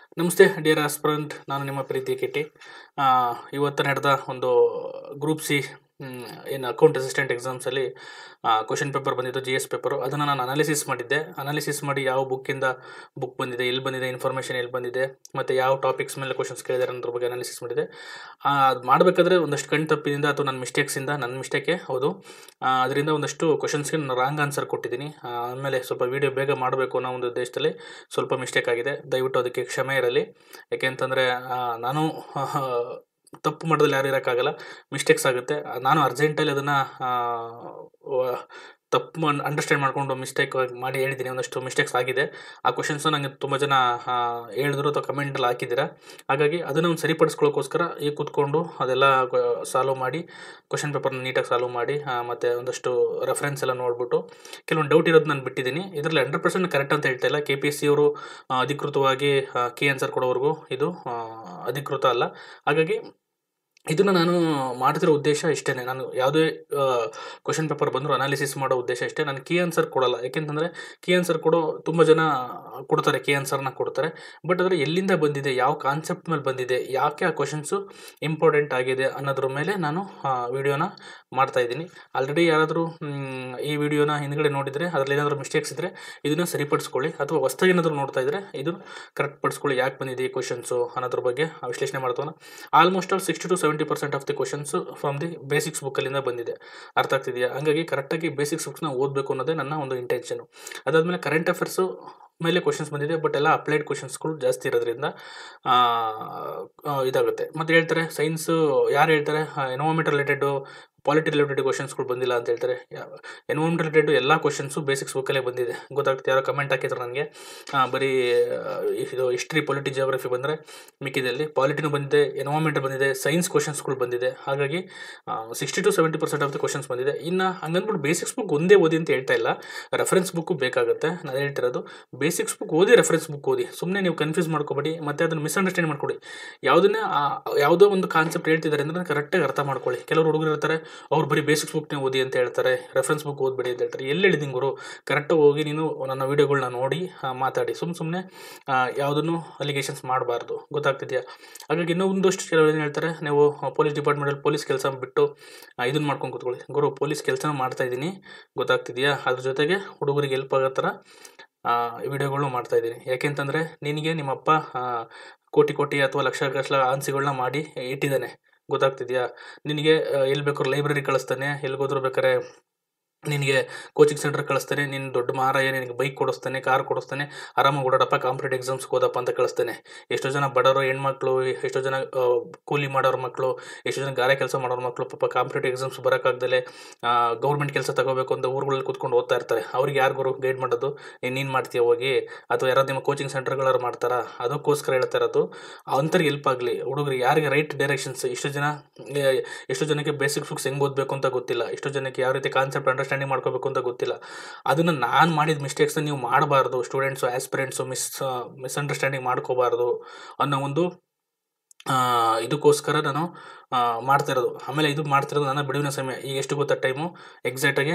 ನಮಸ್ತೆ dear aspirant ನಾನು ನಿಮ್ಮ ಪ್ರೀತಿ ಕಿಟಿ ಇವತ್ತು ನಡೆದ ಒಂದು ಗ್ರೂಪ್ ಸಿ ಏನು ಅಕೌಂಟ್ ಅಸಿಸ್ಟೆಂಟ್ ಎಕ್ಸಾಮ್ಸಲ್ಲಿ ಕ್ವಶನ್ ಪೇಪರ್ ಬಂದಿತ್ತು ಜಿ ಎಸ್ ಪೇಪರು ಅದನ್ನು ನಾನು ಅನಾಲಿಸಿಸ್ ಮಾಡಿದ್ದೆ ಅನಾಲಿಸಿಸ್ ಮಾಡಿ ಯಾವ ಬುಕ್ಕಿಂದ ಬುಕ್ ಬಂದಿದೆ ಎಲ್ಲಿ ಬಂದಿದೆ ಇನ್ಫಾರ್ಮೇಷನ್ ಎಲ್ಲಿ ಬಂದಿದೆ ಮತ್ತು ಯಾವ ಟಾಪಿಕ್ಸ್ ಮೇಲೆ ಕ್ವಶನ್ಸ್ ಕೇಳಿದ್ದಾರೆ ಅನ್ನೋದ್ರ ಬಗ್ಗೆ ಅನಾಲಿಸಿಸ್ ಮಾಡಿದೆ ಅದು ಮಾಡಬೇಕಾದ್ರೆ ಒಂದಷ್ಟು ಕಣ್ ತಪ್ಪಿನಿಂದ ಅಥವಾ ನನ್ನ ಮಿಸ್ಟೇಕ್ಸಿಂದ ನನ್ನ ಮಿಸ್ಟೇಕೆ ಹೌದು ಅದರಿಂದ ಒಂದಷ್ಟು ಕ್ವಶನ್ಸ್ಗೆ ನಾನು ರಾಂಗ್ ಆನ್ಸರ್ ಕೊಟ್ಟಿದ್ದೀನಿ ಆ, ಆಮೇಲೆ ಸ್ವಲ್ಪ ವೀಡಿಯೋ ಬೇಗ ಮಾಡಬೇಕು ಅನ್ನೋ ಒಂದು ಉದ್ದೇಶದಲ್ಲಿ ಸ್ವಲ್ಪ ಮಿಸ್ಟೇಕ್ ಆಗಿದೆ ದಯವಿಟ್ಟು ಅದಕ್ಕೆ ಕ್ಷಮೆ ಇರಲಿ ಯಾಕೆಂತಂದರೆ ನಾನು ತಪ್ಪು ಮಾಡೋದ್ರಲ್ಲಿ ಯಾರು ಇರೋಕ್ಕಾಗಲ್ಲ ಮಿಸ್ಟೇಕ್ಸ್ ಆಗುತ್ತೆ ನಾನು ಅರ್ಜೆಂಟಲ್ಲಿ ಅದನ್ನು ತಪ್ಪು ಅಂಡರ್ಸ್ಟ್ಯಾಂಡ್ ಮಾಡಿಕೊಂಡು ಮಿಸ್ಟೇಕ್ ಮಾಡಿ ಹೇಳಿದ್ದೀನಿ ಒಂದಷ್ಟು ಮಿಸ್ಟೇಕ್ಸ್ ಆಗಿದೆ ಆ ಕ್ವಶನ್ಸ್ನ ನನಗೆ ತುಂಬ ಜನ ಆ, ಹೇಳಿದ್ರು ಅಥವಾ ಕಮೆಂಟಲ್ಲಿ ಹಾಕಿದ್ದೀರಾ ಹಾಗಾಗಿ ಅದನ್ನು ಒಂದು ಸರಿಪಡಿಸ್ಕೊಳ್ಳೋಕ್ಕೋಸ್ಕರ ಈಗ ಕೂತ್ಕೊಂಡು ಅದೆಲ್ಲ ಸಾಲ್ವ್ ಮಾಡಿ ಕ್ವಶನ್ ಪೇಪರ್ನ ನೀಟಾಗಿ ಸಾಲ್ವ್ ಮಾಡಿ ಆ, ಮತ್ತೆ ಒಂದಷ್ಟು ರೆಫರೆನ್ಸ್ ಎಲ್ಲ ನೋಡಿಬಿಟ್ಟು ಕೆಲವೊಂದು ಡೌಟ್ ಇರೋದು ನಾನು ಬಿಟ್ಟಿದ್ದೀನಿ ಇದರಲ್ಲಿ ಹಂಡ್ರೆಡ್ ಪರ್ಸೆಂಟ್ ಕರೆಕ್ಟ್ ಅಂತ ಹೇಳ್ತಾ ಇಲ್ಲ ಕೆ ಪಿ ಎಸ್ ಸಿ ಅವರು ಅಧಿಕೃತವಾಗಿ ಕೀ ಆನ್ಸರ್ ಕೊಡೋವರೆಗೂ ಇದು ಆ, ಅಧಿಕೃತ ಅಲ್ಲ ಹಾಗಾಗಿ ಇದನ್ನು ನಾನು ಮಾಡ್ತಿರೋ ಉದ್ದೇಶ ಇಷ್ಟೇ ನಾನು ಯಾವುದೇ ಕ್ವಶನ್ ಪೇಪರ್ ಬಂದರೂ ಅನಾಲಿಸಿಸ್ ಮಾಡೋ ಉದ್ದೇಶ ಇಷ್ಟೇ ನಾನು ಕೀ ಆನ್ಸರ್ ಕೊಡಲ್ಲ ಯಾಕೆಂತಂದರೆ ಕೀ ಆನ್ಸರ್ ಕೊಡೋ ತುಂಬ ಜನ ಕೊಡ್ತಾರೆ ಕೀ ಆನ್ಸರ್ನ ಕೊಡ್ತಾರೆ ಬಟ್ ಆದರೆ ಎಲ್ಲಿಂದ ಬಂದಿದೆ ಯಾವ ಕಾನ್ಸೆಪ್ಟ್ ಮೇಲೆ ಬಂದಿದೆ ಯಾಕೆ ಆ ಕ್ವಶನ್ಸು ಇಂಪಾರ್ಟೆಂಟ್ ಆಗಿದೆ ಅನ್ನೋದ್ರ ಮೇಲೆ ನಾನು ವಿಡಿಯೋನ ಮಾಡ್ತಾ ಇದ್ದೀನಿ ಆಲ್ರೆಡಿ ಯಾರಾದರೂ ಈ ವಿಡಿಯೋನ ಹಿಂದ್ಗಡೆ ನೋಡಿದರೆ ಅದರಲ್ಲಿ ಏನಾದರೂ ಮಿಸ್ಟೇಕ್ಸ್ ಇದ್ದರೆ ಇದನ್ನು ಸರಿಪಡಿಸ್ಕೊಳ್ಳಿ ಅಥವಾ ಹೊಸ್ದಾಗಿ ಏನಾದರೂ ನೋಡ್ತಾ ಇದ್ದರೆ ಇದು ಕರೆಕ್ಟ್ ಪಡಿಸ್ಕೊಳ್ಳಿ ಯಾಕೆ ಬಂದಿದೆ ಈ ಕ್ವಶನ್ಸು ಅನ್ನೋದ್ರ ಬಗ್ಗೆ ವಿಶ್ಲೇಷಣೆ ಮಾಡ್ತಾನೆ almost all sixty to seventy percent of the questions from the basics ಬುಕ್ಕಲ್ಲಿಂದ ಬಂದಿದೆ ಅರ್ಥ ಆಗ್ತಿದೆಯಾ ಹಂಗಾಗಿ ಕರೆಕ್ಟಾಗಿ ಬೇಸಿಕ್ಸ್ ಬುಕ್ಸ್ನ ಓದಬೇಕು ಅನ್ನೋದೇ ನನ್ನ ಒಂದು ಇಂಟೆನ್ಷನು ಅದಾದಮೇಲೆ ಕರೆಂಟ್ ಅಫೇರ್ಸು ಮೇಲೆ ಕ್ವಶನ್ಸ್ ಬಂದಿದೆ ಬಟ್ ಎಲ್ಲ ಅಪ್ಲೈಡ್ ಕ್ವಶನ್ಸ್ಗಳು ಜಾಸ್ತಿ ಇರೋದ್ರಿಂದ ಆ, ಆ, ಇದಾಗುತ್ತೆ ಮತ್ತು ಹೇಳ್ತಾರೆ ಸೈನ್ಸು ಯಾರು ಹೇಳ್ತಾರೆ ಎನ್ವೈರ್ಮೆಂಟ್ ರಿಲೇಟೆಡು ಪಾಲಿಟಿ ರಿಲೇಟೆಡ್ ಕ್ವಶನ್ಸ್ಗಳು ಬಂದಿಲ್ಲ ಅಂತ ಹೇಳ್ತಾರೆ ಎನ್ವೈರ್ಮೆಂಟ್ ರಿಲೇಟೆಡ್ ಎಲ್ಲ ಕ್ವಶನ್ಸು ಬೇಸಿಕ್ಸ್ ಬುಕ್ಕಲ್ಲೇ ಬಂದಿದೆ ಗೊತ್ತಾಗ್ತದೆ ಯಾರೋ ಕಮೆಂಟ್ ಹಾಕಿದ್ರು ನನಗೆ ಬರೀ ಆ, ಇದು ಹಿಸ್ಟ್ರಿ ಪೊಲಿಟಿ ಜಿಯೋಗ್ರಫಿ ಬಂದರೆ ಮಿಕ್ಕಿದಲ್ಲಿ ಪಾಲಿಟಿನೂ ಬಂದಿದೆ ಎನ್ವೈರ್ಮೆಂಟ್ ಬಂದಿದೆ ಸೈನ್ಸ್ ಕ್ವಶನ್ಸ್ಗಳು ಬಂದಿದೆ ಹಾಗಾಗಿ sixty to seventy percent of the questions ಬಂದಿದೆ ಇನ್ನು ಹಂಗಂದ್ಬಿಟ್ಟು ಬೇಸಿಕ್ಸ್ ಬುಕ್ ಒಂದೇ ಓದಿ ಅಂತ ಹೇಳ್ತಾ ಇಲ್ಲ ರೆಫರೆನ್ಸ್ ಬುಕ್ಕು ಬೇಕಾಗುತ್ತೆ ನಾನು ಹೇಳ್ತಿರೋದು ಬೇಸಿಕ್ಸ್ ಬುಕ್ ಓದಿ ರೆಫರೆನ್ಸ್ ಬುಕ್ ಓದಿ ಸುಮ್ಮನೆ ನೀವು ಕನ್ಫ್ಯೂಸ್ ಮಾಡ್ಕೊಬೇಡಿ ಮತ್ತು ಅದನ್ನು ಮಿಸ್ಅಂಡರ್ಸ್ಟ್ಯಾಂಡ್ ಮಾಡ್ಕೊಡಿ ಯಾವುದನ್ನೇ ಆ- ಯಾವುದೋ ಒಂದು ಕಾನ್ಸೆಪ್ಟ್ ಹೇಳ್ತಿದ್ದಾರೆ ಅಂದರೆ ಕರೆಕ್ಟಾಗಿ ಅರ್ಥ ಮಾಡ್ಕೊಳ್ಳಿ ಕೆಲವರು ಹುಡುಗರು ಇರ್ತಾರೆ ಅವ್ರು ಬರೀ ಬೇಸಿಕ್ಸ್ ಬುಕ್ನೇ ಓದಿ ಅಂತ ಹೇಳ್ತಾರೆ ರೆಫರೆನ್ಸ್ ಬುಕ್ ಓದ್ಬೇಡಿ ಅಂತ ಹೇಳ್ತಾರೆ ಎಲ್ಲಿ ಹೇಳಿದ್ದೀನಿ ಗುರು ಕರೆಕ್ಟಾಗಿ ಹೋಗಿ ನೀನು ನನ್ನ ವೀಡಿಯೋಗಳನ್ನ ನೋಡಿ ಆ, ಮಾತಾಡಿ ಸುಮ್ಮ ಸುಮ್ಮನೆ ಯಾವುದನ್ನು ಅಲಿಗೇಷನ್ಸ್ ಮಾಡಬಾರ್ದು ಗೊತ್ತಾಗ್ತಿದೆಯಾ ಹಾಗಾಗಿ ಇನ್ನೂ ಒಂದಷ್ಟು ಕೆಲವರು ಏನು ಹೇಳ್ತಾರೆ ನೀವು ಪೊಲೀಸ್ ಡಿಪಾರ್ಟ್ಮೆಂಟಲ್ಲಿ ಪೊಲೀಸ್ ಕೆಲಸ ಬಿಟ್ಟು ಇದನ್ನು ಮಾಡ್ಕೊಂಡು ಕೂತ್ಕೊಳ್ಳಿ ಗುರು ಪೊಲೀಸ್ ಕೆಲಸನೂ ಮಾಡ್ತಾ ಇದ್ದೀನಿ ಗೊತ್ತಾಗ್ತಿದೆಯಾ ಅದ್ರ ಜೊತೆಗೆ ಹುಡುಗರಿಗೆ ಹೆಲ್ಪ್ ಆಗೋ ಥರ ವಿಡಿಯೋಗಳು ಮಾಡ್ತಾ ಇದ್ದೀನಿ ಯಾಕೆಂತಂದರೆ ನಿನಗೆ ನಿಮ್ಮಪ್ಪ ಆ, ಕೋಟಿ ಕೋಟಿ ಅಥವಾ ಲಕ್ಷ ಲಕ್ಷ ಆನ್ಸಿಗಳನ್ನ ಮಾಡಿ ಇಟ್ಟಿದ್ದಾನೆ ಗೊತ್ತಾಗ್ತಿದೆಯಾ ನಿನಗೆ ಎಲ್ಲಿ ಬೇಕಾದ್ರೂ ಲೈಬ್ರರಿ ಕಳಿಸ್ತಾನೆ ಎಲ್ಲಿಗೋದ್ರೂ ಬೇಕಾದ್ರೆ ನಿನಗೆ ಕೋಚಿಂಗ್ ಸೆಂಟರ್ ಕಳಿಸ್ತಾನೆ ನಿನ್ನ ದೊಡ್ಡ ಮಹಾರಾಯ ನಿನಗೆ ಬೈಕ್ ಕೊಡಿಸ್ತಾನೆ ಕಾರ್ ಕೊಡಿಸ್ತಾನೆ ಆರಾಮಾಗಿ ಓಡಾಡಪ್ಪ ಕಾಂಪಿಟೇಟಿವ್ ಎಕ್ಸಾಮ್ಸ್ಗೆ ಹೋದಪ್ಪ ಅಂತ ಕಳಿಸ್ತಾನೆ ಎಷ್ಟೋ ಜನ ಬಡವರು ಹೆಣ್ಮಕ್ಳು ಎಷ್ಟೋ ಜನ ಆ, ಕೂಲಿ ಮಾಡೋರ ಮಕ್ಕಳು ಎಷ್ಟೋ ಜನ ಗಾರೆ ಕೆಲಸ ಮಾಡೋರ ಮಕ್ಕಳು ಪಾಪ ಕಾಂಪಿಟೇಟಿವ್ ಎಕ್ಸಾಮ್ಸ್ ಬರೋಕ್ಕಾಗ್ದಲೆ ಗೌರ್ಮೆಂಟ್ ಕೆಲಸ ತಗೋಬೇಕು ಅಂತ ಊರುಗಳಲ್ಲಿ ಕೂತ್ಕೊಂಡು ಓದ್ತಾ ಇರ್ತಾರೆ ಅವ್ರಿಗೆ ಯಾರು ಗುರು ಗೈಡ್ ಮಾಡೋದು ನೀನು ಮಾಡ್ತೀಯ ಹೋಗಿ ಅಥವಾ ಯಾರಾದ್ರು ನಿಮ್ಮ ಕೋಚಿಂಗ್ ಸೆಂಟರ್ಗಳಾರು ಮಾಡ್ತಾರಾ ಅದಕ್ಕೋಸ್ಕರ ಹೇಳ್ತಾ ಇರೋದು ಅಂಥವ್ರಿಗೆ ಹೆಲ್ಪ್ ಆಗಲಿ ಹುಡುಗರಿಗೆ ಯಾರಿಗೆ ರೈಟ್ ಡೈರೆಕ್ಷನ್ಸ್ ಇಷ್ಟು ಜನ ಏ, ಎಷ್ಟೋ ಜನಕ್ಕೆ ಬೇಸಿಕ್ ಬುಕ್ಸ್ ಹೆಂಗೆ ಓದಬೇಕು ಅಂತ ಗೊತ್ತಿಲ್ಲ ಎಷ್ಟೋ ಜನಕ್ಕೆ ಯಾವ ರೀತಿ ಕಾನ್ಸೆಪ್ಟ್ ಅಂಡರ್ಸ್ಟ್ಯಾಂಡಿಂಗ್ ಮಾಡ್ಕೋಬೇಕು ಅಂತ ಗೊತ್ತಿಲ್ಲ ಅದನ್ನು ನಾನು ಮಾಡಿದ ಮಿಸ್ಟೇಕ್ಸ್ನ ನೀವು ಮಾಡಬಾರ್ದು ಸ್ಟೂಡೆಂಟ್ಸು ಆಸ್ಪಿರೆಂಟ್ಸು ಮಿಸ್ ಮಿಸ್ಅಂಡರ್ಸ್ಟ್ಯಾಂಡಿಂಗ್ ಮಾಡ್ಕೋಬಾರ್ದು ಅನ್ನೋ ಒಂದು ಆ, ಇದಕ್ಕೋಸ್ಕರ ನಾನು ಆ, ಮಾಡ್ತಾ ಇರೋದು ಆಮೇಲೆ ಇದು ಮಾಡ್ತಿರೋದು ನನ್ನ ಬಿಡುವಿನ ಸಮಯ ಈಗ ಎಷ್ಟು ಗೊತ್ತಾ ಟೈಮು ಎಕ್ಸಾಕ್ಟಾಗಿ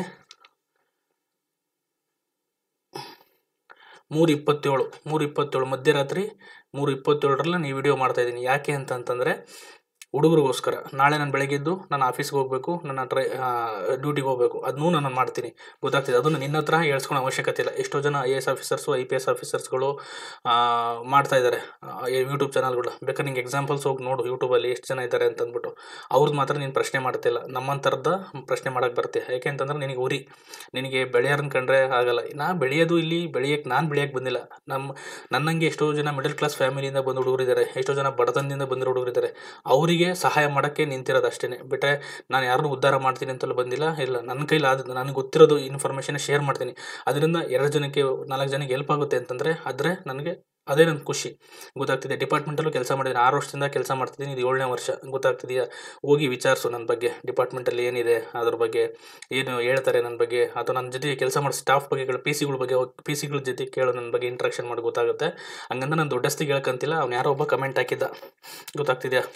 ಮೂರು ಇಪ್ಪತ್ತೇಳು ಮೂರು ಇಪ್ಪತ್ತೇಳು ಮಧ್ಯರಾತ್ರಿ ಮೂರು ಇಪ್ಪತ್ತೇಳರಲ್ಲಿ ನಾನು ಈ ವಿಡಿಯೋ ಮಾಡ್ತಾ ಇದ್ದೀನಿ ಯಾಕೆ ಅಂತಂತಂದರೆ ಹುಡುಗರಿಗೋಸ್ಕರ ನಾಳೆ ನಾನು ಬೆಳಗ್ಗೆದ್ದು ನಾನು ಆಫೀಸ್ಗೆ ಹೋಗಬೇಕು ನನ್ನ ಟ್ರೈ ಡ್ಯೂಟಿಗೆ ಹೋಗಬೇಕು ಅದನ್ನೂ ನಾನು ಮಾಡ್ತೀನಿ ಗೊತ್ತಾಗ್ತಿದೆ ಅದನ್ನು ನಿನ್ನ ಹತ್ರ ಹೇಳ್ಸ್ಕೊಳೋ ಅವಶ್ಯಕತೆ ಇಲ್ಲ ಎಷ್ಟೋ ಜನ I A S officers I P S ಆಫೀಸರ್ಸ್ಗಳು ಮಾಡ್ತಾ ಇದ್ದಾರೆ ಯೂಟ್ಯೂಬ್ ಚಾನಲ್ಗಳು ಬೇಕಾದ್ರೆ ನಿಂಗೆ ಎಕ್ಸಾಂಪಲ್ಸ್ ಹೋಗಿ ನೋಡು ಯೂಟ್ಯೂಬಲ್ಲಿ ಎಷ್ಟು ಜನ ಇದ್ದಾರೆ ಅಂತ ಅಂದ್ಬಿಟ್ಟು ಅವ್ರದ್ದು ಮಾತ್ರ ನೀನು ಪ್ರಶ್ನೆ ಮಾಡ್ತಿಲ್ಲ ನಮ್ಮಂಥರದ ಪ್ರಶ್ನೆ ಮಾಡೋಕ್ಕೆ ಬರ್ತೀಯ ಯಾಕೆ ಅಂತಂದ್ರೆ ನಿನಗೆ ಉರಿ ನಿನಗೆ ಬೆಳೆಯೋರನ್ನ ಕಂಡ್ರೆ ಆಗಲ್ಲ ನಾ ಬೆಳೆಯೋದು ಇಲ್ಲಿ ಬೆಳೆಯೋಕ್ಕೆ ನಾನು ಬೆಳೆಯೋಕ್ಕೆ ಬಂದಿಲ್ಲ ನಮ್ಮ ನನ್ನಂಗೆ ಎಷ್ಟೋ ಜನ ಮಿಡಲ್ ಕ್ಲಾಸ್ ಫ್ಯಾಮಿಲಿಯಿಂದ ಬಂದ ಹುಡುಗರಿದ್ದಾರೆ ಎಷ್ಟೋ ಜನ ಬಡತನದಿಂದ ಬಂದಿರೋ ಹುಡುಗರಿದ್ದಾರೆ ಅವರಿಗೆ ಸಹಾಯ ಮಾಡೋಕ್ಕೆ ನಿಂತಿರೋದು ಅಷ್ಟೇ ಬಿಟ್ಟರೆ ನಾನು ಯಾರನ್ನೂ ಉದ್ಧಾರ ಮಾಡ್ತೀನಿ ಅಂತಲೂ ಬಂದಿಲ್ಲ ಇಲ್ಲ ನನ್ನ ಕೈಲಿ ಆದ ನನಗೆ ಗೊತ್ತಿರೋದು ಇನ್ಫಾರ್ಮೇಷನ್ ಶೇರ್ ಮಾಡ್ತೀನಿ ಅದರಿಂದ ಎರಡು ಜನಕ್ಕೆ ನಾಲ್ಕು ಜನಕ್ಕೆ ಹೆಲ್ಪ್ ಆಗುತ್ತೆ ಅಂತಂದರೆ ಆದರೆ ನನಗೆ ಅದೇ ನನ್ನ ಖುಷಿ ಗೊತ್ತಾಗ್ತಿದೆ ಡಿಪಾರ್ಟ್ಮೆಂಟಲ್ಲೂ ಕೆಲಸ ಮಾಡಿದ್ದೀನಿ ಆರು ವರ್ಷದಿಂದ ಕೆಲಸ ಮಾಡ್ತಿದ್ದೀನಿ ಇದು ಏಳನೇ ವರ್ಷ ಗೊತ್ತಾಗ್ತಿದೆಯಾ ಹೋಗಿ ವಿಚಾರಿಸು ನನ್ನ ಬಗ್ಗೆ ಡಿಪಾರ್ಟ್ಮೆಂಟಲ್ಲಿ ಏನಿದೆ ಅದ್ರ ಬಗ್ಗೆ ಏನು ಹೇಳ್ತಾರೆ ನನ್ನ ಬಗ್ಗೆ ಅಥವಾ ನನ್ನ ಜೊತೆ ಕೆಲಸ ಮಾಡೋ ಸ್ಟಾಫ್ ಬಗ್ಗೆಗಳು ಪಿ ಸಿಗಳ ಬಗ್ಗೆ ಪಿ ಸಿಗಳ ಜೊತೆ ಕೇಳೋ ನನ್ನ ಬಗ್ಗೆ ಇಂಟ್ರಾಕ್ಷನ್ ಮಾಡಿ ಗೊತ್ತಾಗುತ್ತೆ ಹಂಗಂದ್ರೆ ನಾನು ದೊಡ್ಡಸ್ತಿಗೆ ಹೇಳ್ಕಂತಿಲ್ಲ ಅವ್ನು ಯಾರೋ ಒಬ್ಬ ಕಮೆಂಟ್ ಹಾಕಿದ್ದ ಗೊತ್ತಾಗ್ತಿದೆಯಾ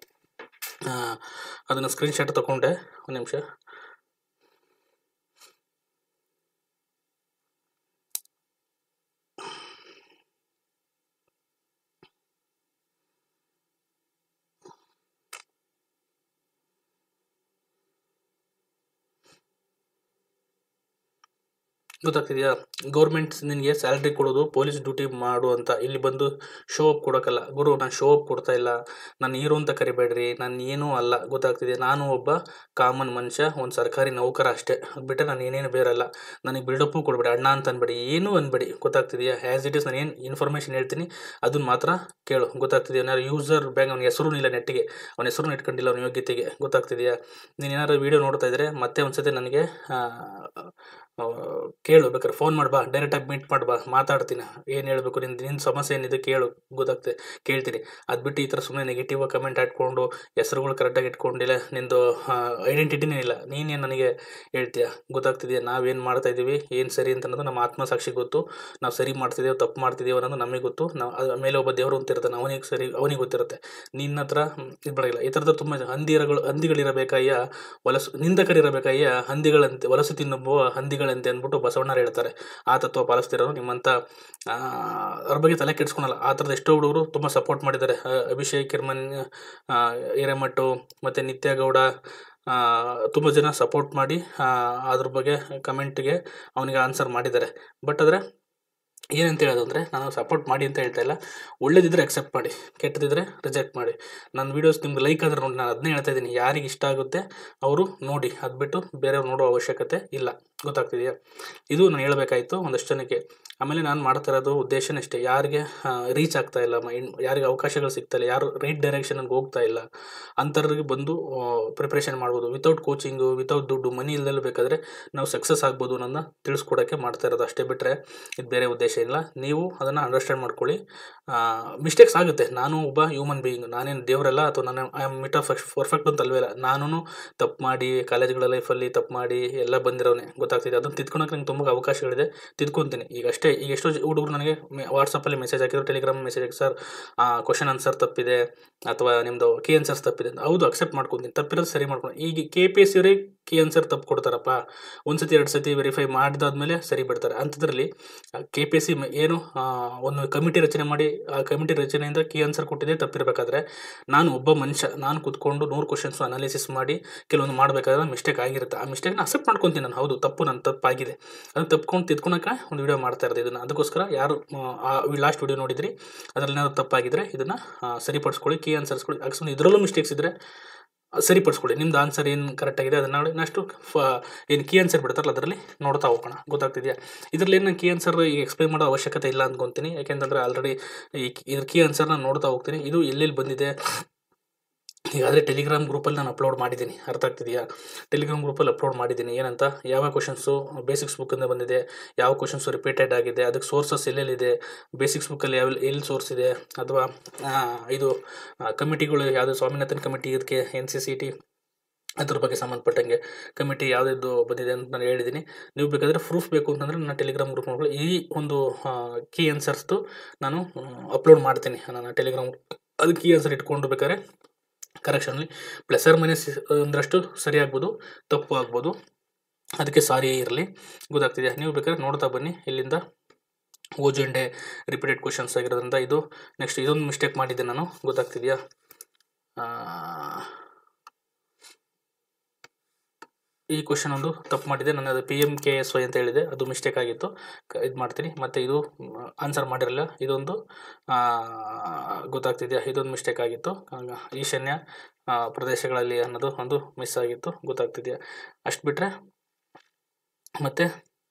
ಅದನ್ನು ಸ್ಕ್ರೀನ್ಶಾಟ್ ತೊಗೊಂಡೆ ಒಂದು ನಿಮಿಷ ಗೊತ್ತಾಗ್ತಿದೆಯಾ ಗೌರ್ಮೆಂಟ್ ನಿನಗೆ ಸ್ಯಾಲ್ರಿ ಕೊಡೋದು ಪೊಲೀಸ್ ಡ್ಯೂಟಿ ಮಾಡು ಅಂತ ಇಲ್ಲಿ ಬಂದು ಶೋ ಅಪ್ ಕೊಡೋಕ್ಕಲ್ಲ ಗುರು ನಾನು ಶೋ ಅಪ್ ಕೊಡ್ತಾ ಇಲ್ಲ ನಾನು ಹೀರೋ ಅಂತ ಕರಿಬೇಡ್ರಿ ನಾನು ಏನೂ ಅಲ್ಲ ಗೊತ್ತಾಗ್ತಿದೆ ನಾನು ಒಬ್ಬ ಕಾಮನ್ ಮನುಷ್ಯ ಒಂದು ಸರ್ಕಾರಿ ನೌಕರ ಅಷ್ಟೇ ಅದು ಬಿಟ್ಟರೆ ನಾನು ಏನೇನು ಬೇರಲ್ಲ ನನಗೆ ಬಿಲ್ಡಪ್ಪು ಕೊಡಬೇಡಿ ಅಣ್ಣ ಅಂತ ಅನ್ಬೇಡಿ ಏನೂ ಅನ್ಬೇಡಿ ಗೊತ್ತಾಗ್ತಿದೆಯಾ ಆ್ಯಸ್ ಇಟ್ ಇಸ್ ನಾನು ಏನು ಇನ್ಫಾರ್ಮೇಷನ್ ಹೇಳ್ತೀನಿ ಅದನ್ನ ಮಾತ್ರ ಕೇಳು ಗೊತ್ತಾಗ್ತಿದೆಯಾ ಏನಾದ್ರು ಯೂಸರ್ ಬ್ಯಾಂಕ್ ಅವನ ಹೆಸರು ಇಲ್ಲ ನೆಟ್ಟಿಗೆ ಅವನ ಹೆಸರು ಇಟ್ಕೊಂಡಿಲ್ಲ ಅವನ ಯೋಗ್ಯತೆಗೆ ಗೊತ್ತಾಗ್ತಿದೆಯಾ ನೀನು ಏನಾದ್ರು ವೀಡಿಯೋ ನೋಡ್ತಾ ಇದ್ದರೆ ಮತ್ತೆ ಒಂದ್ಸತಿ ನನಗೆ ಆ, ಆ, ಕೇಳು ಬೇಕಾದ್ರೆ ಫೋನ್ ಮಾಡ್ಬಾ ಡೈರೆಕ್ಟಾಗಿ ಮೀಟ್ ಮಾಡ್ಬಾ ಮಾತಾಡ್ತೀನಿ ಏನು ಹೇಳಬೇಕು ನಿನ್ನ ನಿನ್ನ ಸಮಸ್ಯೆ ಏನಿದೆ ಕೇಳು ಗೊತ್ತಾಗ್ತದೆ ಕೇಳ್ತೀನಿ ಅದು ಬಿಟ್ಟು ಈ ಥರ ಸುಮ್ಮನೆ ನೆಗೆಟಿವ್ ಕಮೆಂಟ್ ಹಾಕ್ಕೊಂಡು ಹೆಸರುಗಳು ಕರೆಕ್ಟಾಗಿ ಇಟ್ಕೊಂಡಿಲ್ಲ ನಿಂದು ಐಡೆಂಟಿಟಿನೇ ಇಲ್ಲ ನೀನೇನು ನನಗೆ ಹೇಳ್ತೀಯ ಗೊತ್ತಾಗ್ತಿದೆಯಾ ನಾವೇನು ಮಾಡ್ತಾ ಇದ್ದೀವಿ ಏನು ಸರಿ ಅಂತ ಅನ್ನೋದು ನಮ್ಮ ಆತ್ಮಸಾಕ್ಷಿ ಗೊತ್ತು ನಾವು ಸರಿ ಮಾಡ್ತಿದ್ದೇವೆ ತಪ್ಪು ಮಾಡ್ತಿದ್ದೀವಿ ಅನ್ನೋದು ನಮಗೆ ಗೊತ್ತು ನಾವು ಅದ್ರ ಮೇಲೆ ಒಬ್ಬ ದೇವರು ಅಂತ ಇರ್ತಾನೆ ಅವನಿಗೆ ಸರಿ ಅವನಿಗೆ ಗೊತ್ತಿರುತ್ತೆ ನಿನ್ನ ಹತ್ರ ಇದು ಬರೋಲ್ಲ ಈ ಥರದ ತುಂಬ ಹಂದಿರಗಳು ಹಂದಿಗಳಿರಬೇಕಯ್ಯ ವಲಸು ನಿಂದಕರಿರಬೇಕಯ್ಯ ಹಂದಿಗಳಂತೆ ವಲಸು ತಿನ್ನುವ ಹಂದಿಗಳಂತೆ ಅಂದ್ಬಿಟ್ಟು ಬಸವಣ್ಣರು ಹೇಳ್ತಾರೆ ಆ ತತ್ವ ಪಾಲಿಸ್ತಿರೋರು ನಿಮ್ಮಂಥ ಆ, ಅವ್ರ ಬಗ್ಗೆ ತಲೆ ಕೆಡಿಸ್ಕೊಳಲ್ಲ ಆ ಥರದ ಎಷ್ಟೋ ಹುಡುಗರು ತುಂಬ ಸಪೋರ್ಟ್ ಮಾಡಿದ್ದಾರೆ ಆ, ಅಭಿಷೇಕ್ ಕಿರ್ಮನ್ ಆ, ಹಿರೇಮಠು ಮತ್ತು ನಿತ್ಯ ಗೌಡ ತುಂಬ ಜನ ಸಪೋರ್ಟ್ ಮಾಡಿ ಆ, ಅದ್ರ ಬಗ್ಗೆ ಕಮೆಂಟ್ಗೆ ಅವನಿಗೆ ಆನ್ಸರ್ ಮಾಡಿದ್ದಾರೆ ಬಟ್ ಆದರೆ ಏನಂತ ಹೇಳೋದು ಅಂದರೆ ನಾನು ಸಪೋರ್ಟ್ ಮಾಡಿ ಅಂತ ಹೇಳ್ತಾ ಇಲ್ಲ ಒಳ್ಳೇದಿದ್ರೆ ಅಕ್ಸೆಪ್ಟ್ ಮಾಡಿ ಕೆಟ್ಟದಿದ್ರೆ ರಿಜೆಕ್ಟ್ ಮಾಡಿ ನನ್ನ ವೀಡಿಯೋಸ್ ನಿಮ್ಗೆ ಲೈಕ್ ಆದ್ರೆ ನೋಡಿ ನಾನು ಅದನ್ನೇ ಹೇಳ್ತಾ ಇದ್ದೀನಿ ಯಾರಿಗೆ ಇಷ್ಟ ಆಗುತ್ತೆ ಅವರು ನೋಡಿ ಅದು ಬಿಟ್ಟು ಬೇರೆಯವ್ರು ನೋಡೋ ಅವಶ್ಯಕತೆ ಇಲ್ಲ ಗೊತ್ತಾಗ್ತಿದೆಯಾ ಇದು ನಾನು ಹೇಳಬೇಕಾಯಿತು ಒಂದಷ್ಟು ಜನಕ್ಕೆ ಆಮೇಲೆ ನಾನು ಮಾಡ್ತಾ ಇರೋದು ಉದ್ದೇಶನೇ ಅಷ್ಟೇ ಯಾರಿಗೆ ರೀಚ್ ಆಗ್ತಾ ಇಲ್ಲ ಮೈಂಡ್ ಯಾರಿಗೆ ಅವಕಾಶಗಳು ಸಿಗ್ತಾ ಇಲ್ಲ ಯಾರು ರೈಟ್ ಡೈರೆಕ್ಷನ್ಗೆ ಹೋಗ್ತಾ ಇಲ್ಲ ಅಂಥವ್ರಿಗೆ ಬಂದು ಪ್ರಿಪ್ರೇಷನ್ ಮಾಡ್ಬೋದು ವಿತೌಟ್ ಕೋಚಿಂಗು ವಿತೌಟ್ ದುಡ್ಡು ಮನಿ ಇಲ್ದಲ್ಲೇ ಬೇಕಾದರೆ ನಾವು ಸಕ್ಸಸ್ ಆಗ್ಬೋದು ಅನ್ನೋದನ್ನ ತಿಳಿಸ್ಕೊಡೋಕ್ಕೆ ಮಾಡ್ತಾ ಇರೋದು ಅಷ್ಟೇ ಬಿಟ್ಟರೆ ಇದು ಬೇರೆ ಉದ್ದೇಶ ಇಲ್ಲ ನೀವು ಅದನ್ನು ಅಂಡರ್ಸ್ಟ್ಯಾಂಡ್ ಮಾಡ್ಕೊಳ್ಳಿ ಮಿಸ್ಟೇಕ್ಸ್ ಆಗುತ್ತೆ ನಾನು ಒಬ್ಬ ಹ್ಯೂಮನ್ ಬೀಯಿಂಗ್ ನಾನೇನು ದೇವರಲ್ಲ ಅಥವಾ ನಾನು ಐ ಆಮ್ ಮಿಟ್ ಆಫ್ ಪರ್ಫೆಕ್ಟ್ ಅಂತ ಅಲ್ವೇ ಇಲ್ಲ ನಾನು ತಪ್ಪು ಮಾಡಿ ಕಾಲೇಜ್ಗಳ ಲೈಫಲ್ಲಿ ತಪ್ಪು ಮಾಡಿ ಎಲ್ಲ ಬಂದಿರೋನೆ ಗೊತ್ತಾಗ್ತಿದೆ ಅದನ್ನು ತಿದ್ಕೊಳಕ್ಕೆ ನಂಗೆ ತುಂಬ ಅವಕಾಶಗಳಿದೆ ತಿದ್ಕೊತೀನಿ ಈಗ ಅಷ್ಟೇ ಈಗ ಎಷ್ಟೋ ಜ- ಹುಡುಗರು ನನಗೆ ವಾಟ್ಸಪ್ಪಲ್ಲಿ ಮೆಸೇಜ್ ಹಾಕಿದ್ರು ಟೆಲಿಗ್ರಾಮ್ ಮೆಸೇಜ್ ಹಾಕಿ ಸರ್ ಕ್ವಶನ್ ಆನ್ಸರ್ ತಪ್ಪಿದೆ ಅಥವಾ ನಿಮ್ಮದು ಕೀ ಆನ್ಸರ್ಸ್ ತಪ್ಪಿದೆ ಅಂತ. ಹೌದು ಅಕ್ಸೆಪ್ಟ್ ಮಾಡ್ಕೊತೀನಿ ತಪ್ಪಿರೋದು ಸರಿ ಮಾಡ್ಕೊಂಡು ಈಗ ಕೆ ಪಿ ಎಸ್ ಸಿಯವರೇ ಕೀ ಆನ್ಸರ್ ತಪ್ಪು ಕೊಡ್ತಾರಪ್ಪ ಒಂದು ಸತಿ ಎರಡು ಸತಿ ವೆರಿಫೈ ಮಾಡಿದಾದ್ಮೇಲೆ ಸರಿ ಬಿಡ್ತಾರೆ ಅಂಥದ್ರಲ್ಲಿ ಕೆ ಪಿ ಎಸ್ ಸಿ ಏನು ಆ, ಒಂದು ಕಮಿಟಿ ರಚನೆ ಮಾಡಿ ಆ ಕಮಿಟಿ ರಚನೆಯಿಂದ ಕೀ ಆನ್ಸರ್ ಕೊಟ್ಟಿದೆ ತಪ್ಪಿರಬೇಕಾದ್ರೆ ನಾನು ಒಬ್ಬ ಮನುಷ್ಯ ನಾನು ಕೂತ್ಕೊಂಡು ನೂರು ಕ್ವಶನ್ಸು ಅನಾಲಿಸಿಸ್ ಮಾಡಿ ಕೆಲವೊಂದು ಮಾಡಬೇಕಾದ್ರೆ ಮಿಸ್ಟೇಕ್ ಆಗಿರುತ್ತೆ ಆ ಮಿಸ್ಟೇಕ್ನ ಅಕ್ಸೆಪ್ಟ್ ಮಾಡ್ಕೊತೀನಿ ನಾನು ಹೌದು ತಪ್ಪು ನನ್ನ ತಪ್ಪಾಗಿದೆ ಅದನ್ನು ತಪ್ಕೊಂಡು ತಿದ್ಕೊಳಕ್ಕೆ ಒಂದು ವಿಡಿಯೋ ಮಾಡ್ತಾ ಇರೋದು ಇದನ್ನು ಅದಕ್ಕೋಸ್ಕರ ಯಾರು ಲಾಸ್ಟ್ ವಿಡಿಯೋ ನೋಡಿದ್ರಿ ಅದರಲ್ಲಿ ಏನಾದ್ರು ತಪ್ಪಾಗಿದ್ರೆ ಇದನ್ನು ಸರಿಪಡಿಸ್ಕೊಳ್ಳಿ ಕೀ ಆನ್ಸರ್ಸ್ಕೊಳ್ಳಿ ಅಕಸ್ಮಾತ್ ಇದರಲ್ಲೂ ಮಿಸ್ಟೇಕ್ಸ್ ಇದ್ದರೆ ಸರಿಪಡಿಸ್ಕೊಳ್ಳಿ ನಿಮ್ದು ಆನ್ಸರ್ ಏನು ಕರೆಕ್ಟ್ ಆಗಿದೆ ಅದನ್ನ ನೋಡಿ ನೆಕ್ಸ್ಟು ಫ ಏನು ಕೀ ಆನ್ಸರ್ ಬಿಡ್ತಾರಲ್ಲ ಅದರಲ್ಲಿ ನೋಡ್ತಾ ಹೋಗೋಣ ಗೊತ್ತಾಗ್ತಿದೆಯಾ ಇದರಲ್ಲಿ ಏನು ಕೀ ಆನ್ಸರ್ ಈಗ ಎಕ್ಸ್ಪ್ಲೈನ್ ಮಾಡೋ ಅವಶ್ಯಕತೆ ಇಲ್ಲ ಅಂದ್ಕೊತೀನಿ ಯಾಕೆಂತಂದರೆ ಆಲ್ರೆಡಿ ಈ ಇದ್ರ ಕೀ ಆನ್ಸರ್ನ ನೋಡ್ತಾ ಹೋಗ್ತೀನಿ ಇದು ಎಲ್ಲೆಲ್ಲಿ ಬಂದಿದೆ ಈಗಾದರೆ ಟೆಲಿಗ್ರಾಮ್ ಗ್ರೂಪಲ್ಲಿ ನಾನು ಅಪ್ಲೋಡ್ ಮಾಡಿದ್ದೀನಿ ಅರ್ಥ ಆಗ್ತಿದೆಯಾ ಟೆಲಿಗ್ರಾಮ್ ಗ್ರೂಪಲ್ಲಿ ಅಪ್ಲೋಡ್ ಮಾಡಿದ್ದೀನಿ ಏನಂತ ಯಾವ ಕ್ವಶನ್ಸು ಬೇಸಿಕ್ಸ್ ಬುಕ್ಕಿಂದ ಬಂದಿದೆ ಯಾವ ಕ್ವಶನ್ಸು ರಿಪೀಟೆಡ್ ಆಗಿದೆ ಅದಕ್ಕೆ ಸೋರ್ಸಸ್ ಎಲ್ಲೆಲ್ಲಿದೆ ಬೇಸಿಕ್ಸ್ ಬುಕ್ಕಲ್ಲಿ ಯಾವ ಎಲ್ಲಿ ಸೋರ್ಸ್ ಇದೆ ಅಥವಾ ಆ, ಇದು ಕಮಿಟಿಗಳು ಯಾವುದು ಸ್ವಾಮಿನಾಥನ್ ಕಮಿಟಿ ಇದಕ್ಕೆ ಎನ್ ಸಿ ಸಿ ಟಿ ಅದ್ರ ಬಗ್ಗೆ ಸಂಬಂಧಪಟ್ಟಂಗೆ ಕಮಿಟಿ ಯಾವುದಿದ್ದು ಬಂದಿದೆ ಅಂತ ನಾನು ಹೇಳಿದ್ದೀನಿ ನೀವು ಬೇಕಾದರೆ ಪ್ರೂಫ್ ಬೇಕು ಅಂತಂದರೆ ನನ್ನ ಟೆಲಿಗ್ರಾಮ್ ಗ್ರೂಪ್ ನೋಡ್ಕೊಳ್ಳಿ ಈ ಒಂದು ಕೀ ಆನ್ಸರ್ಸ್ದು ನಾನು ಅಪ್ಲೋಡ್ ಮಾಡ್ತೀನಿ ನನ್ನ ಟೆಲಿಗ್ರಾಮ್ ಅದು ಕೀ ಆನ್ಸರ್ ಇಟ್ಕೊಂಡು ಬೇಕಾದ್ರೆ ಕರೆಕ್ಷನ್ಲಿ ಪ್ಲಸ್ ಆರ್ ಮೈನಸ್ ಒಂದರಷ್ಟು ಸರಿ ಆಗ್ಬೋದು ತಪ್ಪು ಆಗ್ಬೋದು ಅದಕ್ಕೆ ಸಾರಿ ಇರಲಿ ಗೊತ್ತಾಗ್ತಿದೆ ನೀವು ಬೇಕಾದ್ರೆ ನೋಡ್ತಾ ಬನ್ನಿ ಇಲ್ಲಿಂದ ಓಜೆಂಡೆ ರಿಪೀಟೆಡ್ ಕ್ವಶನ್ಸ್ ಆಗಿರೋದ್ರಿಂದ ಇದು ನೆಕ್ಸ್ಟ್ ಇದೊಂದು ಮಿಸ್ಟೇಕ್ ಮಾಡಿದ್ದೆ ನಾನು ಗೊತ್ತಾಗ್ತಿದೆಯಾ ಆ, ಈ ಕ್ವಶನ್ ಒಂದು ತಪ್ಪು ಮಾಡಿದೆ ನಾನು ಅದು P M K S Y ಅಂತ ಹೇಳಿದೆ ಅದು ಮಿಸ್ಟೇಕ್ ಆಗಿತ್ತು ಇದು ಮಾಡ್ತೀನಿ ಮತ್ತು ಇದು ಆನ್ಸರ್ ಮಾಡಿರಲಿಲ್ಲ ಇದೊಂದು ಆ, ಗೊತ್ತಾಗ್ತಿದೆಯಾ ಇದೊಂದು ಮಿಸ್ಟೇಕ್ ಆಗಿತ್ತು ಆಗ ಈಶಾನ್ಯ ಆ, ಪ್ರದೇಶಗಳಲ್ಲಿ ಅನ್ನೋದು ಒಂದು ಮಿಸ್ ಆಗಿತ್ತು ಗೊತ್ತಾಗ್ತಿದೆಯಾ ಅಷ್ಟು ಬಿಟ್ಟರೆ ಮತ್ತು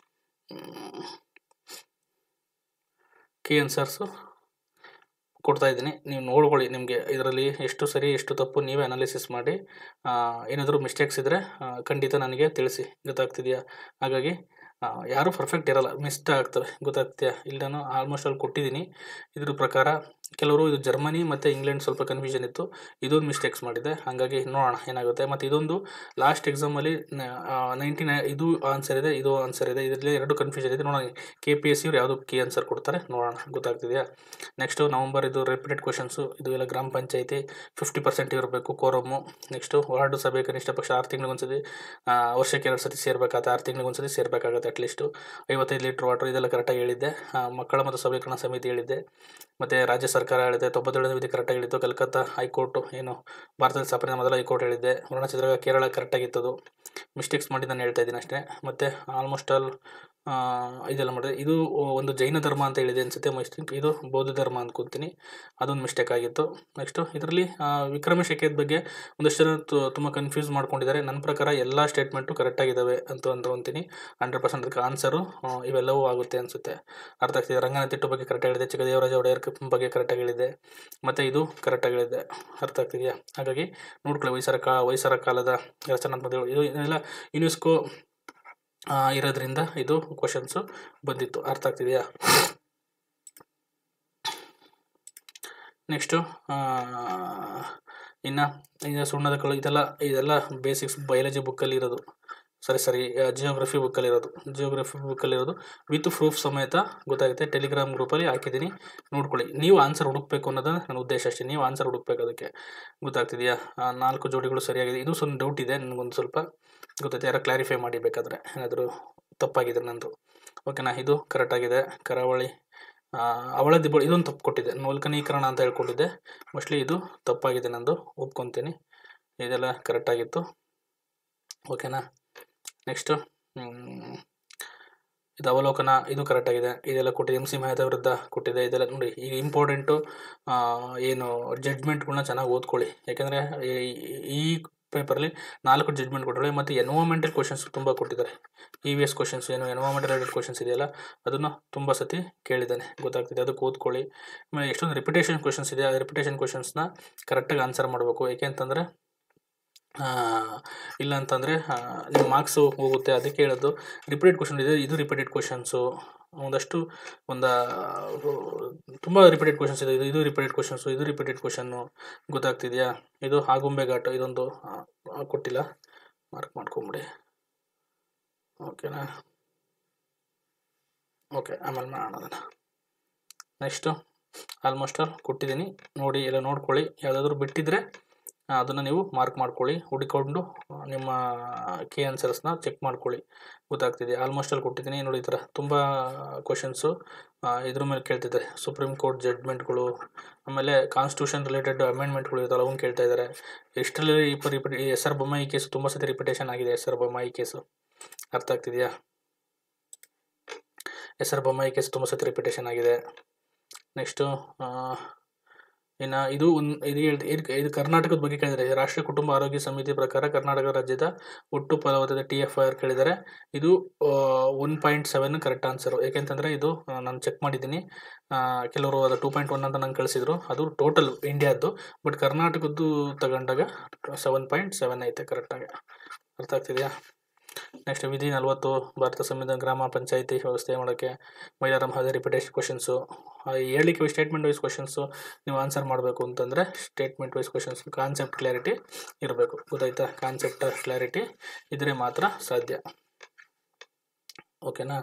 ಕೀ ಆನ್ಸರ್ಸು ಕೊಡ್ತಾ ಇದ್ದೀನಿ ನೀವು ನೋಡ್ಕೊಳ್ಳಿ ನಿಮಗೆ ಇದರಲ್ಲಿ ಎಷ್ಟು ಸರಿ ಎಷ್ಟು ತಪ್ಪು ನೀವೇ ಅನಾಲಿಸಿಸ್ ಮಾಡಿ ಆ, ಏನಾದರೂ ಮಿಸ್ಟೇಕ್ಸ್ ಇದ್ದರೆ ಖಂಡಿತ ನನಗೆ ತಿಳಿಸಿ ಗೊತ್ತಾಗ್ತಿದೆಯಾ ಹಾಗಾಗಿ ಆ, ಯಾರೂ ಪರ್ಫೆಕ್ಟ್ ಇರಲ್ಲ ಮಿಸ್ಟ್ ಆಗ್ತವೆ ಗೊತ್ತಾಗ್ತಿದೆಯಾ ಇಲ್ಲಿ ನಾನು ಆಲ್ಮೋಸ್ಟ್ ಅಲ್ಲಿ ಕೊಟ್ಟಿದ್ದೀನಿ ಇದ್ರ ಪ್ರಕಾರ ಕೆಲವರು ಇದು ಜರ್ಮನಿ ಮತ್ತು ಇಂಗ್ಲೆಂಡ್ ಸ್ವಲ್ಪ ಕನ್ಫ್ಯೂಷನ್ ಇತ್ತು ಇದೊಂದು ಮಿಸ್ಟೇಕ್ಸ್ ಮಾಡಿದೆ ಹಾಗಾಗಿ ನೋಡೋಣ ಏನಾಗುತ್ತೆ ಮತ್ತು ಇದೊಂದು ಲಾಸ್ಟ್ ಎಕ್ಸಾಮಲ್ಲಿ ನೈಂಟಿ ನೈ ಇದು ಆನ್ಸರ್ ಇದೆ ಇದು ಆನ್ಸರ್ ಇದೆ ಇದರಲ್ಲಿ ಎರಡು ಕನ್ಫ್ಯೂಷನ್ ಇದೆ ನೋಡೋಣ ಕೆ ಪಿ ಎಸ್ ಇವ್ರು ಯಾವುದು ಕೀ ಆನ್ಸರ್ ಕೊಡ್ತಾರೆ ನೋಡೋಣ ಗೊತ್ತಾಗ್ತಿದೆಯಾ ನೆಕ್ಸ್ಟು ನವಂಬರ್ ಇದು ರಿಪೀಟೆಡ್ ಕ್ವಶನ್ಸು ಇದು ಎಲ್ಲ ಗ್ರಾಮ ಪಂಚಾಯತಿ ಫಿಫ್ಟಿ ಪರ್ಸೆಂಟ್ ಇರಬೇಕು ಕೋರಮ್ಮು ನೆಕ್ಸ್ಟು ವಾರ್ಡು ಸಭೆ ಕನಿಷ್ಠ ಪಕ್ಷ ಆರು ತಿಂಗಳಿಗೊಂದ್ಸತಿ ಆ, ವರ್ಷಕ್ಕೆ ಎರಡು ಸತಿ ಸೇರ್ಬೇಕಾಗುತ್ತೆ ಆರು ತಿಂಗಳಿಗೊಂದ್ಸತಿ ಸೇರಬೇಕಾಗುತ್ತೆ ಅಟ್ಲೀಸ್ಟು ಐವತ್ತೈದು ಲೀಟ್ರ್ ವಾಟರ್ ಇದೆಲ್ಲ ಕರೆಕ್ಟಾಗಿ ಹೇಳಿದ್ದೆ ಆ, ಮಕ್ಕಳ ಮತ್ತು ಸಬಲೀಕರಣ ಸಮಿತಿ ಹೇಳಿದ್ದೆ ಮತ್ತು ರಾಜ್ಯ ಸರ್ಕಾರ ಹೇಳಿದೆ ತೊಂಬತ್ತೇಳನೇ ವಿಧಿ ಕರೆಕ್ಟಾಗಿ ಹೇಳಿದ್ದು ಕಲ್ಕತ್ತಾ ಹೈಕೋರ್ಟು ಏನು ಭಾರತದಲ್ಲಿ ಸ್ಥಾಪನೆ ಮೊದಲ ಹೈಕೋರ್ಟ್ ಹೇಳಿದ್ದೆ ವರ್ಣಚಿತ್ರ ಕೇರಳ ಕರೆಕ್ಟಾಗಿತ್ತದು ಮಿಸ್ಟೇಕ್ಸ್ ಮಾಡಿ ನಾನು ಹೇಳ್ತಾ ಇದ್ದೀನಿ ಅಷ್ಟೇ ಮತ್ತು ಆಲ್ಮೋಸ್ಟ್ ಆಲ್ ಆ, ಇದೆಲ್ಲ ಮಾಡಿದೆ ಇದು ಒಂದು ಜೈನ ಧರ್ಮ ಅಂತ ಹೇಳಿದೆ ಅನ್ಸುತ್ತೆ ಮೈ ಥಿಂಕ್ ಇದು ಬೌದ್ಧ ಧರ್ಮ ಅಂದ್ಕೊತೀನಿ ಅದೊಂದು ಮಿಸ್ಟೇಕ್ ಆಗಿತ್ತು ನೆಕ್ಸ್ಟು ಇದರಲ್ಲಿ ವಿಕ್ರಮಶಿಕೆಯ ಬಗ್ಗೆ ಒಂದಷ್ಟು ಜನ ತು- ತುಂಬ ಕನ್ಫ್ಯೂಸ್ ಮಾಡ್ಕೊಂಡಿದ್ದಾರೆ ನನ್ನ ಪ್ರಕಾರ ಎಲ್ಲ ಸ್ಟೇಟ್ಮೆಂಟು ಕರೆಕ್ಟಾಗಿದ್ದಾವೆ ಅಂತ ಅಂದ್ಕೊತೀನಿ ಹಂಡ್ರೆಡ್ ಪರ್ಸೆಂಟ್ ಅದಕ್ಕೆ ಆನ್ಸರು ಇವೆಲ್ಲವೂ ಆಗುತ್ತೆ ಅನಿಸುತ್ತೆ ಅರ್ಥ ಆಗ್ತಿದೆ ರಂಗನತಿಟ್ಟು ಬಗ್ಗೆ ಕರೆಕ್ಟಾಗಿ ಹೇಳಿದೆ ಚಿಕ್ಕದೇವರಾಜ ಒಡೆಯರ್ ಕ- ಬಗ್ಗೆ ಕರೆಕ್ಟಾಗಿ ಹೇಳಿದೆ ಮತ್ತು ಇದು ಕರೆಕ್ಟಾಗಿ ಹೇಳಿದೆ ಅರ್ಥ ಆಗ್ತಿದೆಯಾ ಹಾಗಾಗಿ ನೋಡ್ಕೊಳ್ಳಿ ವೈಸರ ಕಾ ವೈಸರ ಕಾಲದ ರಚನಾತ್ಮಕಗಳು ಇದು ಇದೆಲ್ಲ ಯುನೆಸ್ಕೋ ಆ, ಇರೋದ್ರಿಂದ ಇದು ಕ್ವಶನ್ಸು ಬಂದಿತ್ತು ಅರ್ಥ ಆಗ್ತಿದೆಯಾ ನೆಕ್ಸ್ಟು ಇನ್ನು ಇನ್ನು ಸುಣ್ಣದ ಕಲ್ಲು ಇದೆಲ್ಲ ಇದೆಲ್ಲ ಬೇಸಿಕ್ಸ್ ಬಯಾಲಜಿ ಬುಕ್ಕಲ್ಲಿ ಇರೋದು ಸರಿ ಸರಿ ಜಿಯೋಗ್ರಫಿ ಬುಕ್ಕಲ್ಲಿ ಇರೋದು ಜಿಯೋಗ್ರಫಿ ಬುಕ್ಕಲ್ಲಿ ಇರೋದು ವಿತ್ ಪ್ರೂಫ್ ಸಮೇತ ಗೊತ್ತಾಗುತ್ತೆ ಟೆಲಿಗ್ರಾಮ್ ಗ್ರೂಪಲ್ಲಿ ಹಾಕಿದ್ದೀನಿ ನೋಡ್ಕೊಳ್ಳಿ ನೀವು ಆನ್ಸರ್ ಹುಡುಕ್ಬೇಕು ಅನ್ನೋದು ನನ್ನ ಉದ್ದೇಶ ಅಷ್ಟೇ ನೀವು ಆನ್ಸರ್ ಹುಡುಕ್ಬೇಕು ಅದಕ್ಕೆ ಗೊತ್ತಾಗ್ತಿದೆಯಾ ಆ, ನಾಲ್ಕು ಜೋಡಿಗಳು ಸರಿಯಾಗಿದೆ ಇದು ಸ್ವಲ್ಪ ಡೌಟ್ ಇದೆ ನನಗೊಂದು ಸ್ವಲ್ಪ ಗೊತ್ತೈತೆ ಯಾರೋ ಕ್ಲಾರಿಫೈ ಮಾಡಿ ಬೇಕಾದರೆ ಏನಾದರೂ ತಪ್ಪಾಗಿದೆ ನಂದು ಓಕೆನಾ ಇದು ಕರೆಕ್ಟಾಗಿದೆ ಕರಾವಳಿ ಆ, ಅವಳ ದಿಬ್ಬಳು ಇದೊಂದು ತಪ್ಪು ಕೊಟ್ಟಿದ್ದೆ ನೋಲ್ಕನೀಕರಣ ಅಂತ ಹೇಳ್ಕೊಂಡಿದ್ದೆ ಮೋಸ್ಟ್ಲಿ ಇದು ತಪ್ಪಾಗಿದೆ ನಂದು ಒಪ್ಕೊತೀನಿ ಇದೆಲ್ಲ ಕರೆಕ್ಟಾಗಿತ್ತು ಓಕೆನಾ ನೆಕ್ಸ್ಟು ಇದು ಅವಲೋಕನ ಇದು ಕರೆಕ್ಟಾಗಿದೆ ಇದೆಲ್ಲ ಕೊಟ್ಟಿದೆ ಎಮ್ ಸಿ ಮೆಹತಾ ವಿರುದ್ಧ ಕೊಟ್ಟಿದೆ ಇದೆಲ್ಲ ನೋಡಿ ಈಗ ಇಂಪಾರ್ಟೆಂಟು ಏನು ಜಡ್ಜ್ಮೆಂಟ್ಗಳನ್ನ ಚೆನ್ನಾಗಿ ಓದ್ಕೊಳ್ಳಿ ಯಾಕೆಂದರೆ ಈ ಪೇಪರಲ್ಲಿ ನಾಲ್ಕು ಜಡ್ಜ್ಮೆಂಟ್ ಕೊಟ್ಟಿದ್ದಾರೆ ಮತ್ತು ಎನ್ವೈರ್ಮೆಂಟಲ್ ಕ್ವಶನ್ಸ್ ತುಂಬ ಕೊಟ್ಟಿದ್ದಾರೆ ಇ ವಿ ಎಸ್ ಕ್ವಶನ್ಸ್ ಏನು ಎನ್ವೈರ್ಮೆಂಟಲ್ ರಿಲೇಟೆಡ್ ಕ್ವಶನ್ಸ್ ಇದೆಯಲ್ಲ ಅದನ್ನು ತುಂಬ ಸತಿ ಕೇಳಿದ್ದಾನೆ ಗೊತ್ತಾಗ್ತಿದೆ ಅದಕ್ಕೆ ಓದ್ಕೊಳ್ಳಿ ಆಮೇಲೆ ಎಷ್ಟೊಂದು ರಿಪಿಟೇಷನ್ ಕ್ವಶನ್ಸ್ ಇದೆ ಆ ರಿಪಿಟೇಷನ್ ಕ್ವಶನ್ಸ್ನ ಕರೆಕ್ಟಾಗಿ ಆನ್ಸರ್ ಮಾಡಬೇಕು ಏಕೆ ಅಂತಂದರೆ ಇಲ್ಲ ಅಂತಂದರೆ ನಿಮ್ಮ ಮಾರ್ಕ್ಸು ಹೋಗುತ್ತೆ ಅದಕ್ಕೆ ಹೇಳೋದು ರಿಪೀಟೆಡ್ ಕ್ವಶನ್ ಇದೆ ಇದು ರಿಪೀಟೆಡ್ ಕ್ವಶನ್ಸು ಒಂದಷ್ಟು ಒಂದು ತುಂಬ ರಿಪೀಟೆಡ್ ಕ್ವಶನ್ಸ್ ಇದೆ ಇದು ಇದು ರಿಪೀಟೆಡ್ ಕ್ವಶನ್ಸು ಇದು ರಿಪೀಟೆಡ್ ಕ್ವಶನ್ನು ಗೊತ್ತಾಗ್ತಿದೆಯಾ ಇದು ಆಗುಂಬೆ ಘಾಟು ಇದೊಂದು ಆ, ಆ, ಕೊಟ್ಟಿಲ್ಲ ಮಾರ್ಕ್ ಮಾಡ್ಕೊಂಬಿಡಿ ಓಕೆನಾ ಓಕೆ ಆಮೇಲೆ ಮಾಡೋಣ ಅದನ್ನು ನೆಕ್ಸ್ಟು ಆಲ್ಮೋಸ್ಟ್ ಆಲ್ ಕೊಟ್ಟಿದ್ದೀನಿ ನೋಡಿ ಎಲ್ಲ ನೋಡ್ಕೊಳ್ಳಿ ಯಾವುದಾದ್ರೂ ಬಿಟ್ಟಿದ್ರೆ ಅದನ್ನು ನೀವು ಮಾರ್ಕ್ ಮಾಡ್ಕೊಳ್ಳಿ ಹುಡುಕೊಂಡು ಆ, ನಿಮ್ಮ ಕೀ ಆನ್ಸರ್ಸ್ನ ಚೆಕ್ ಮಾಡ್ಕೊಳ್ಳಿ ಗೊತ್ತಾಗ್ತಿದೆ ಆಲ್ಮೋಸ್ಟ್ ಅಲ್ಲಿ ಕೊಟ್ಟಿದ್ದೀನಿ ನೋಡಿ ಈ ಥರ ತುಂಬ ಕ್ವಶನ್ಸು ಇದ್ರ ಮೇಲೆ ಕೇಳ್ತಿದ್ದಾರೆ ಸುಪ್ರೀಂ ಕೋರ್ಟ್ ಜಡ್ಜ್ಮೆಂಟ್ಗಳು ಆಮೇಲೆ ಕಾನ್ಸ್ಟಿಟ್ಯೂಷನ್ ರಿಲೇಟೆಡ್ ಅಮೆಂಡ್ಮೆಂಟ್ಗಳು ಇರ್ತಾವಲ್ಲ ಅವನ್ನ ಕೇಳ್ತಾ ಇದ್ದಾರೆ ಇಷ್ಟರಲ್ಲಿ ಇಪ್ಪ repeat S R Bommai case ತುಂಬ ಸತಿ ರಿಪಿಟೇಷನ್ ಆಗಿದೆ ಎಸ್ ಆರ್ ಬೊಮ್ಮಾಯಿ ಕೇಸು ಅರ್ಥ ಆಗ್ತಿದೆಯಾ ಎಸ್ ಆರ್ ಬೊಮ್ಮಾಯಿ ಕೇಸ್ ತುಂಬ ಸತಿ ರಿಪಿಟೇಷನ್ ಆಗಿದೆ ನೆಕ್ಸ್ಟು ಇನ್ನು ಇದು ಒಂದು ಇದು ಹೇಳ್ ಇದು ಇದು ಕರ್ನಾಟಕದ ಬಗ್ಗೆ ಕೇಳಿದರೆ ರಾಷ್ಟ್ರೀಯ ಕುಟುಂಬ ಆರೋಗ್ಯ ಸಮಿತಿ ಪ್ರಕಾರ ಕರ್ನಾಟಕ ರಾಜ್ಯದ ಒಟ್ಟು ಫಲವತ್ತತೆ ಟಿ ಎಫ್ ಐ ಆರ್ ಕೇಳಿದ್ದಾರೆ ಇದು one point seven correct answer ಯಾಕೆಂತಂದರೆ ಇದು ಆ, ನಾನು ಚೆಕ್ ಮಾಡಿದ್ದೀನಿ ಆ, ಕೆಲವರು ಅದು ಟೂ ಪಾಯಿಂಟ್ ಒನ್ ಅಂತ ನಂಗೆ ಕಳಿಸಿದ್ರು ಅದು ಟೋಟಲ್ ಇಂಡಿಯಾದ್ದು ಬಟ್ ಕರ್ನಾಟಕದ್ದು ತಗೊಂಡಾಗ ಸೆವೆನ್ ಪಾಯಿಂಟ್ ಸೆವೆನ್ ಐತೆ ಕರೆಕ್ಟಾಗಿ ಅರ್ಥ ಆಗ್ತಿದೆಯಾ ನೆಕ್ಸ್ಟ್ ವಿಧಿ ನಲವತ್ತು ಭಾರತ ಸಂವಿಧಾನ ಗ್ರಾಮ ಪಂಚಾಯಿತಿ ವ್ಯವಸ್ಥೆ ಮಾಡೋಕ್ಕೆ ಮಹಿಳಾ ಮಹದ ರಿಪಿಟೇಷನ್ ಕ್ವಶನ್ಸು ಹೇಳಲಿಕ್ಕೆ ಸ್ಟೇಟ್ಮೆಂಟ್ ವೈಸ್ ಕ್ವಶನ್ಸು ನೀವು ಆನ್ಸರ್ ಮಾಡಬೇಕು ಅಂತಂದರೆ statement wise questions concept clarity ಇರಬೇಕು ಗೊತ್ತಾಯ್ತಾ ಕಾನ್ಸೆಪ್ಟ್ ಕ್ಲಾರಿಟಿ ಇದ್ರೆ ಮಾತ್ರ ಸಾಧ್ಯ ಓಕೆನಾ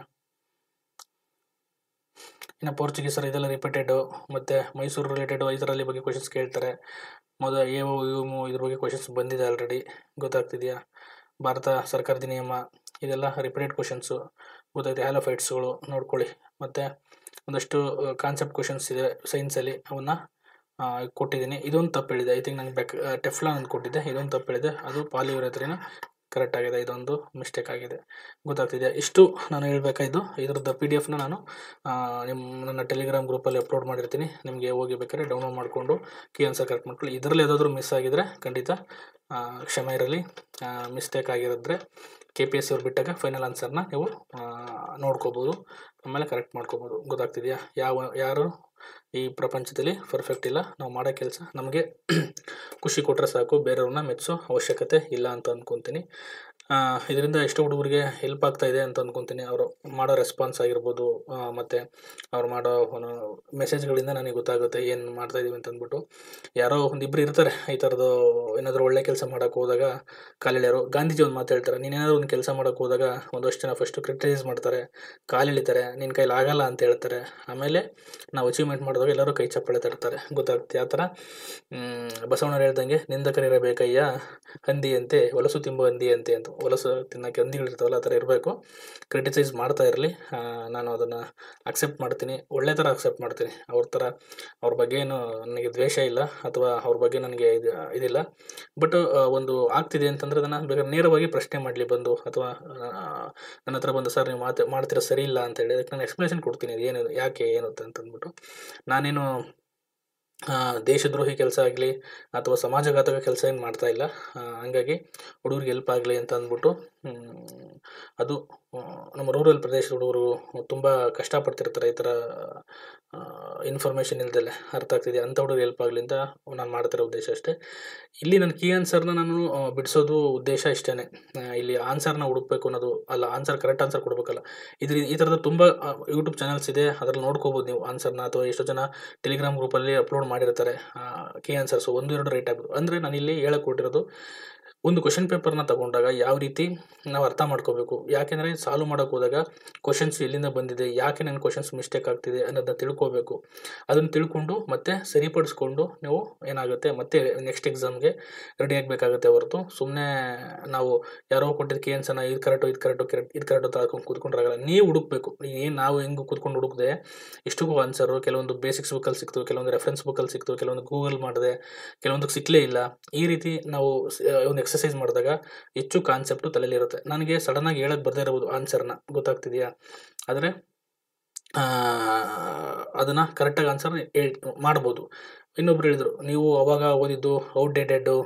ಇನ್ನು ಪೋರ್ಚುಗೀಸರು ಇದೆಲ್ಲ ರಿಪೀಟೆಡು ಮತ್ತು ಮೈಸೂರು ರಿಲೇಟೆಡ್ ಇದರಲ್ಲಿ ಬಗ್ಗೆ ಕ್ವಶನ್ಸ್ ಕೇಳ್ತಾರೆ ಮೊದಲ ಎ ಒ ಯು ಮು ಇದ್ರ ಬಗ್ಗೆ ಕ್ವಶನ್ಸ್ ಬಂದಿದೆ ಆಲ್ರೆಡಿ ಗೊತ್ತಾಗ್ತಿದೆಯಾ ಭಾರತ ಸರ್ಕಾರದ ನಿಯಮ ಇದೆಲ್ಲ ರಿಪೀಟೆಡ್ ಕ್ವಶನ್ಸು ಗೊತ್ತಾಯ್ತು ಹ್ಯಾಲೋಫೈಟ್ಸ್ಗಳು ನೋಡ್ಕೊಳ್ಳಿ ಮತ್ತು ಒಂದಷ್ಟು ಕಾನ್ಸೆಪ್ಟ್ ಕ್ವಶನ್ಸ್ ಇದೆ ಸೈನ್ಸಲ್ಲಿ ಅವನ್ನ ಆ, ಕೊಟ್ಟಿದ್ದೀನಿ ಇದೊಂದು ತಪ್ಪು ಹೇಳಿದೆ ಐ ಥಿಂಕ್ ನಂಗೆ ಬೆಕ್ ಟೆಫ್ಲಾನ್ ಅಂತ ಕೊಟ್ಟಿದ್ದೆ ಇದೊಂದು ತಪ್ಪು ಹೇಳಿದೆ ಅದು ಪಾಲಿಯುರೇತ್ರಿನ ಕರೆಕ್ಟ್ ಆಗಿದೆ ಇದೊಂದು ಮಿಸ್ಟೇಕ್ ಆಗಿದೆ ಗೊತ್ತಾಗ್ತಿದೆ ಇಷ್ಟು ನಾನು ಹೇಳಬೇಕಾಯ್ತು ಇದ್ರದ್ದು ಪಿ ಡಿ ಎಫ್ನ ನಾನು ಆ, ನಿಮ್ಮ ನನ್ನ ಟೆಲಿಗ್ರಾಮ್ ಗ್ರೂಪಲ್ಲಿ ಅಪ್ಲೋಡ್ ಮಾಡಿರ್ತೀನಿ ನಿಮಗೆ ಹೋಗಿ ಬೇಕಾದ್ರೆ ಡೌನ್ಲೋಡ್ ಮಾಡಿಕೊಂಡು ಕೀ ಆನ್ಸರ್ ಕರೆಕ್ಟ್ ಮಾಡ್ಕೊಳ್ಳಿ ಇದರಲ್ಲಿ ಯಾವುದಾದ್ರೂ ಮಿಸ್ ಆಗಿದ್ರೆ ಖಂಡಿತ ಆ, ಕ್ಷಮೆ ಇರಲಿ ಮಿಸ್ಟೇಕ್ ಆಗಿರಿದ್ರೆ ಕೆ ಪಿ ಎಸ್ ಅವ್ರು ಬಿಟ್ಟಾಗ ಫೈನಲ್ ಆನ್ಸರ್ನ ನೀವು ಆ, ನೋಡ್ಕೋಬೋದು ಆಮೇಲೆ ಕರೆಕ್ಟ್ ಮಾಡ್ಕೋಬೋದು ಗೊತ್ತಾಗ್ತಿದೆಯಾ ಯಾವ ಯಾರು ಈ ಪ್ರಪಂಚದಲ್ಲಿ ಪರ್ಫೆಕ್ಟ್ ಇಲ್ಲ ನಾವು ಮಾಡೋ ಕೆಲಸ ನಮಗೆ ಖುಷಿ ಕೊಟ್ಟರೆ ಸಾಕು ಬೇರೆಯವ್ರನ್ನ ಮೆಚ್ಚೋ ಅವಶ್ಯಕತೆ ಇಲ್ಲ ಅಂತ ಅಂದ್ಕೊತೀನಿ ಇದರಿಂದ ಎಷ್ಟೋ ಹುಡುಗರಿಗೆ ಹೆಲ್ಪ್ ಆಗ್ತಾ ಇದೆ ಅಂತ ಅಂದ್ಕೊತೀನಿ ಅವರು ಮಾಡೋ ರೆಸ್ಪಾನ್ಸ್ ಆಗಿರ್ಬೋದು ಆ, ಮತ್ತು ಅವ್ರು ಮಾಡೋ ಮೆಸೇಜ್ಗಳಿಂದ ನನಗೆ ಗೊತ್ತಾಗುತ್ತೆ ಏನು ಮಾಡ್ತಾ ಇದೀವಿ ಅಂತ ಅಂದ್ಬಿಟ್ಟು ಯಾರೋ ಒಂದಿಬ್ಬರು ಇರ್ತಾರೆ ಈ ಥರದ್ದು ಏನಾದರೂ ಒಳ್ಳೆ ಕೆಲಸ ಮಾಡೋಕೆ ಹೋದಾಗ ಕಾಲೆಳೆಯೋರು ಗಾಂಧೀಜಿ ಒಂದು ಮಾತು ಹೇಳ್ತಾರೆ ನೀನೇನಾದರೂ ಒಂದು ಕೆಲಸ ಮಾಡೋಕೆ ಹೋದಾಗ ಒಂದಷ್ಟು ಜನ ಫಸ್ಟು ಕ್ರಿಟಿಸೈಸ್ ಮಾಡ್ತಾರೆ ಕಾಲೆಳಿತಾರೆ ನಿನ್ನ ಕೈಲಿ ಆಗಲ್ಲ ಅಂತ ಹೇಳ್ತಾರೆ ಆಮೇಲೆ ನಾವು ಅಚೀವ್ಮೆಂಟ್ ಮಾಡಿದಾಗ ಎಲ್ಲರೂ ಕೈ ಚಪ್ಪಾಳೆ ತರ್ತಾರೆ ಗೊತ್ತಾಗುತ್ತೆ ಆ ಥರ ಮ್, ಬಸವಣ್ಣವ್ರು ಹೇಳ್ದಂಗೆ ನಿಂದಕರಿರಬೇಕಯ್ಯ ಹಂದಿಯಂತೆ ಹೊಲಸು ತಿಂಬು ಹಂದಿಯಂತೆ ಅಂತ ಹೊಲಸು ತಿನ್ನೋಕ್ಕೆ ಹಂದಿಗಳಿರ್ತಾವಲ್ಲ ಆ ಥರ ಇರಬೇಕು ಕ್ರಿಟಿಸೈಸ್ ಮಾಡ್ತಾ ಇರಲಿ ನಾನು ಅದನ್ನು ಅಕ್ಸೆಪ್ಟ್ ಮಾಡ್ತೀನಿ ಒಳ್ಳೆ ಥರ ಅಕ್ಸೆಪ್ಟ್ ಮಾಡ್ತೀನಿ ಅವ್ರ ಥರ ಅವ್ರ ಬಗ್ಗೆ ಏನು ನನಗೆ ದ್ವೇಷ ಇಲ್ಲ ಅಥವಾ ಅವ್ರ ಬಗ್ಗೆ ನನಗೆ ಇದು ಇದಿಲ್ಲ ಬಟ್ ಒಂದು ಆಗ್ತಿದೆ ಅಂತಂದರೆ ಅದನ್ನು ಬೇಕಾದ್ರೆ ನೇರವಾಗಿ ಪ್ರಶ್ನೆ ಮಾಡಲಿ ಬಂದು ಅಥವಾ ನನ್ನ ಹತ್ರ ಬಂದು ಸರ್ ನೀವು ಮಾತು ಮಾಡ್ತಿರೋ ಸರಿ ಇಲ್ಲ ಅಂತೇಳಿ ಅದಕ್ಕೆ ನಾನು ಎಕ್ಸ್ಪ್ಲನೇಷನ್ ಕೊಡ್ತೀನಿ ಅದು ಏನು ಯಾಕೆ ಏನು ಅಂತ ಅಂದ್ಬಿಟ್ಟು ನಾನೇನು ಆ, ದೇಶದ್ರೋಹಿ ಕೆಲಸ ಆಗಲಿ ಅಥವಾ ಸಮಾಜಘಾತಕ ಕೆಲಸ ಏನು ಮಾಡ್ತಾ ಇಲ್ಲ ಆ, ಹಂಗಾಗಿ ಹುಡುಗರಿಗೆ ಹೆಲ್ಪ್ ಆಗಲಿ ಅಂತ ಅಂದ್ಬಿಟ್ಟು ಹ್ಮ್, ಅದು ಆ, ನಮ್ಮ ರೂರಲ್ ಪ್ರದೇಶದ ಹುಡುಗರು ತುಂಬ ಕಷ್ಟಪಡ್ತಿರ್ತಾರೆ ಈ ಥರ ಇನ್ಫಾರ್ಮೇಷನ್ ಇಲ್ದಲೆ ಅರ್ಥ ಆಗ್ತಿದೆ ಅಂಥ ಹುಡುಗರು ಹೆಲ್ಪ್ ಆಗಲಿ ಅಂತ ನಾನು ಮಾಡ್ತಿರೋ ಉದ್ದೇಶ ಅಷ್ಟೇ ಇಲ್ಲಿ ನನ್ನ ಕೀ ಆನ್ಸರ್ನ ನಾನು ಆ, ಬಿಡಿಸೋದು ಉದ್ದೇಶ ಇಷ್ಟೇ ಇಲ್ಲಿ ಆನ್ಸರ್ನ ಹುಡುಕ್ಬೇಕು ಅನ್ನೋದು ಅಲ್ಲ ಆನ್ಸರ್ ಕರೆಕ್ಟ್ ಆನ್ಸರ್ ಕೊಡಬೇಕಲ್ಲ ಇದ್ರ ಈ ಥರದ ತುಂಬ ಯೂಟ್ಯೂಬ್ ಚಾನಲ್ಸ್ ಇದೆ ಅದ್ರಲ್ಲಿ ನೋಡ್ಕೋಬೋದು ನೀವು ಆನ್ಸರ್ನ ಅಥವಾ ಎಷ್ಟೋ ಜನ ಟೆಲಿಗ್ರಾಮ್ ಗ್ರೂಪಲ್ಲಿ ಅಪ್ಲೋಡ್ ಮಾಡಿರ್ತಾರೆ ಕೀ ಆನ್ಸರ್ಸು ಒಂದು ಎರಡು ರೈಟ್ ಆಗ್ಬೋದು ಅಂದರೆ ನಾನು ಇಲ್ಲಿ ಹೇಳಕ್ಕೆ ಕೊಟ್ಟಿರೋದು ಒಂದು ಕ್ವಶನ್ ಪೇಪರ್ನ ತಗೊಂಡಾಗ ಯಾವ ರೀತಿ ನಾವು ಅರ್ಥ ಮಾಡ್ಕೋಬೇಕು ಯಾಕೆಂದರೆ ಸಾಲ್ವ್ ಮಾಡೋಕೆ ಹೋದಾಗ ಕ್ವಶನ್ಸ್ ಎಲ್ಲಿಂದ ಬಂದಿದೆ ಯಾಕೆ ನನ್ನ ಕ್ವಶನ್ಸ್ ಮಿಸ್ಟೇಕ್ ಆಗ್ತಿದೆ ಅನ್ನೋದನ್ನ ತಿಳ್ಕೊಬೇಕು ಅದನ್ನು ತಿಳ್ಕೊಂಡು ಮತ್ತೆ ಸರಿಪಡಿಸ್ಕೊಂಡು ನೀವು ಏನಾಗುತ್ತೆ ಮತ್ತೆ ನೆಕ್ಸ್ಟ್ ಎಕ್ಸಾಮ್ಗೆ ರೆಡಿ ಆಗಬೇಕಾಗುತ್ತೆ ಹೊರತು ಸುಮ್ಮನೆ ನಾವು ಯಾರೋ ಕೊಟ್ಟಿದ್ದ ಕೇನ್ಸನ್ನ ಇದು ಕರೆಕ್ಟು ಇದು ಕರೆಕ್ಟು ಕರೆಕ್ಟ್ ಇದು ಕರೆಕ್ಟು ಅಂತ ಹಾಕೊಂಡು ಕೂತ್ಕೊಂಡ್ರಾಗಲ್ಲ ನೀವು ಹುಡುಕ್ಬೇಕು ಏನು ನಾವು ಹೆಂಗೆ ಕೂತ್ಕೊಂಡು ಹುಡುಕ್ದೆ ಇಷ್ಟಕ್ಕೂ ಆನ್ಸರು ಕೆಲವೊಂದು ಬೇಸಿಕ್ಸ್ ಬುಕ್ಕಲ್ಲಿ ಸಿಕ್ತು ಕೆಲವೊಂದು ರೆಫರೆನ್ಸ್ ಬುಕ್ಕಲ್ಲಿ ಸಿಕ್ತು ಕೆಲವೊಂದು ಗೂಗಲ್ ಮಾಡಿದೆ ಕೆಲವೊಂದಕ್ಕೆ ಸಿಕ್ಕಲೇ ಇಲ್ಲ ಈ ರೀತಿ ನಾವು ಸ- ಒಂದು ಎಕ್ಸಸೈಸ್ ಮಾಡಿದಾಗ ಹೆಚ್ಚು ಕಾನ್ಸೆಪ್ಟು ತಲೆಯಲ್ಲಿರುತ್ತೆ ನನಗೆ ಸಡನ್ನಾಗಿ ಹೇಳಕ್ಕೆ ಬರ್ದೇ ಇರಬಹುದು ಆನ್ಸರ್ನ ಗೊತ್ತಾಗ್ತಿದೆಯಾ ಆದರೆ ಅದನ್ನು ಕರೆಕ್ಟಾಗಿ ಆನ್ಸರ್ ಮಾಡ್ಬೋದು ಇನ್ನೊಬ್ರು ಹೇಳಿದರು ನೀವು ಅವಾಗ ಓದಿದ್ದು ಔಟ್ಡೇಟೆಡ್ಡು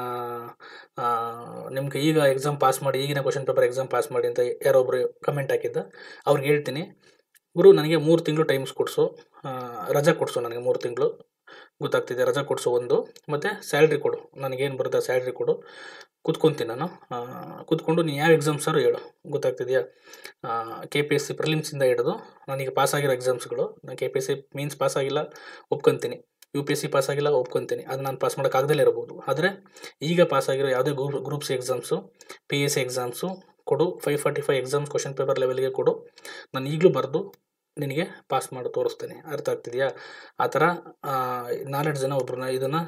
ನಿಮ್ಗೆ ಈಗ ಎಕ್ಸಾಮ್ ಪಾಸ್ ಮಾಡಿ ಈಗಿನ ಕ್ವಶನ್ ಪೇಪರ್ ಎಕ್ಸಾಮ್ ಪಾಸ್ ಮಾಡಿ ಅಂತ ಯಾರೊಬ್ರು ಕಮೆಂಟ್ ಹಾಕಿದ್ದ ಅವ್ರಿಗೆ ಹೇಳ್ತೀನಿ ಗುರು ನನಗೆ ಮೂರು ತಿಂಗಳು ಟೈಮ್ಸ್ ಕೊಡಿಸು ರಜಾ ಕೊಡಿಸು ನನಗೆ ಮೂರು ತಿಂಗಳು ಗೊತ್ತಾಗ್ತಿದೆ ರಜಾ ಕೊಡಿಸು ಒಂದು ಮತ್ತು ಸ್ಯಾಲ್ರಿ ಕೊಡು ನನಗೇನು ಬರುತ್ತೆ ಸ್ಯಾಲ್ರಿ ಕೊಡು ಕೂತ್ಕೊತೀನಿ ನಾನು ಆ, ಕೂತ್ಕೊಂಡು ನೀನು ಯಾವ ಎಕ್ಸಾಮ್ಸಾರು ಹೇಳು ಗೊತ್ತಾಗ್ತಿದೆಯಾ ಕೆ ಪಿ ಎಸ್ ಸಿ ಪ್ರಿಲಿಮ್ಸಿಂದ ಹಿಡಿದು ನನಗೆ ಪಾಸ್ ಆಗಿರೋ ಎಕ್ಸಾಮ್ಸ್ಗಳು ನಾನು K P S C means pass ಆಗಿಲ್ಲ ಒಪ್ಕೊತೀನಿ U P S C pass ಆಗಿಲ್ಲ ಒಪ್ಕೊತೀನಿ ಅದು ನಾನು ಪಾಸ್ ಮಾಡೋಕ್ಕಾಗದಲ್ಲೇ ಇರ್ಬೋದು ಆದರೆ ಈಗ ಪಾಸ್ ಆಗಿರೋ ಯಾವುದೇ group group C exams P S C exams ಕೊಡು five forty five exams question paper ಲೆವೆಲ್ಗೆ ಕೊಡು ನಾನು ಈಗಲೂ ಬರೆದು ನಿನಗೆ ಪಾಸ್ ಮಾಡಿ ತೋರಿಸ್ತೇನೆ ಅರ್ಥ ಆಗ್ತಿದೆಯಾ ಆ ಥರ ನಾಲ್ಕು ಜನ ಒಬ್ರನ್ನ ಇದನ್ನು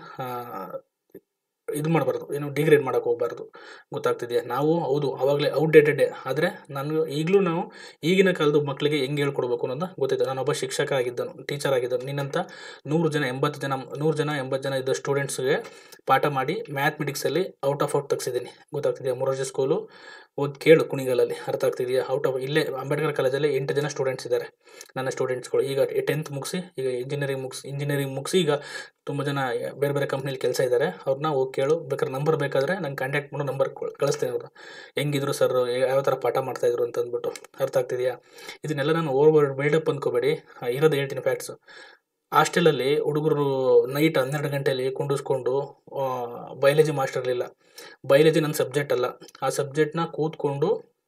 ಇದು ಮಾಡಬಾರ್ದು ಏನು ಡಿಗ್ರೇಡ್ ಮಾಡೋಕೆ ಹೋಗ್ಬಾರ್ದು ಗೊತ್ತಾಗ್ತಿದೆಯಾ ನಾವು ಹೌದು ಆವಾಗಲೇ ಔಟ್ಡೇಟೆಡ್ ಆದರೆ ನಾನು ಈಗಲೂ ನಾವು ಈಗಿನ ಕಾಲದ ಮಕ್ಕಳಿಗೆ ಹೆಂಗೆ ಹೇಳ್ಕೊಡ್ಬೇಕು ಅನ್ನೋದು ಗೊತ್ತಿದೆ ನಾನೊಬ್ಬ ಶಿಕ್ಷಕ ಆಗಿದ್ದನು ಟೀಚರ್ ಆಗಿದ್ದನು ನಿನ್ನಂಥ ನೂರು ಜನ ಎಂಬತ್ತು ಜನ ನೂರು ಜನ ಎಂಬತ್ತು ಜನ ಇದ್ದ ಸ್ಟೂಡೆಂಟ್ಸ್ಗೆ ಪಾಠ ಮಾಡಿ ಮ್ಯಾಥ್ಮೆಟಿಕ್ಸಲ್ಲಿ ಔಟ್ ಆಫ್ ಔಟ್ ತೆಗ್ಸಿದ್ದೀನಿ ಗೊತ್ತಾಗ್ತಿದೆಯಾ ಮೊರಾರ್ಜಿ ಸ್ಕೂಲು ಓದ್ ಕೇಳು ಕುಣಿಗಲಲ್ಲಿ ಅರ್ಥ ಆಗ್ತಿದೆಯಾ ಔಟ್ ಆಫ್ ಇಲ್ಲೇ ಅಂಬೇಡ್ಕರ್ ಕಾಲೇಜಲ್ಲಿ ಎಂಟು ಜನ ಸ್ಟೂಡೆಂಟ್ಸ್ ಇದ್ದಾರೆ ನನ್ನ ಸ್ಟೂಡೆಂಟ್ಸ್ಗಳು ಈಗ ಟೆಂತ್ ಮುಗಿಸಿ ಈಗ ಇಂಜಿನಿಯರಿಂಗ್ ಮುಗಿಸಿ ಇಂಜಿನಿಯರಿಂಗ್ ಮುಗಿಸಿ ಈಗ ತುಂಬ ಜನ ಬೇರೆ ಬೇರೆ ಕಂಪ್ನಿಲಿ ಕೆಲಸ ಇದ್ದಾರೆ ಅವ್ರನ್ನ ಹೋಗಿ ಕೇಳು ಬೇಕಾದ್ರೆ ನಂಬರ್ ಬೇಕಾದರೆ ನಂಗೆ ಕಾಂಟ್ಯಾಕ್ಟ್ ಮಾಡೋ ನಂಬರ್ ಕಳಿಸ್ತೀನಿ ಅವ್ರು ಹೆಂಗಿದ್ರು ಸರ್ ಯಾವ ಥರ ಪಾಠ ಮಾಡ್ತಾಯಿದ್ರು ಅಂತ ಅಂದ್ಬಿಟ್ಟು ಅರ್ಥ ಆಗ್ತಿದೆಯಾ ಇದನ್ನೆಲ್ಲ ನಾನು ಓವರ್ ಬಿಲ್ಡಪ್ ಅಂದ್ಕೋಬೇಡಿ ಆ, ಇರೋದು ಹೇಳ್ತೀನಿ ಫ್ಯಾಕ್ಟ್ಸು ಹಾಸ್ಟೆಲಲ್ಲಿ ಹುಡುಗರು ನೈಟ್ ಹನ್ನೆರಡು ಗಂಟೆಯಲ್ಲಿ ಕುಂಡಿಸ್ಕೊಂಡು ಬಯಾಲಜಿ ಮಾಸ್ಟರ್ ಇರಲಿಲ್ಲ ಬಯಾಲಜಿ ನನ್ನ ಸಬ್ಜೆಕ್ಟ್ ಅಲ್ಲ ಆ ಸಬ್ಜೆಕ್ಟ್ನ ಕೂತ್ಕೊಂಡು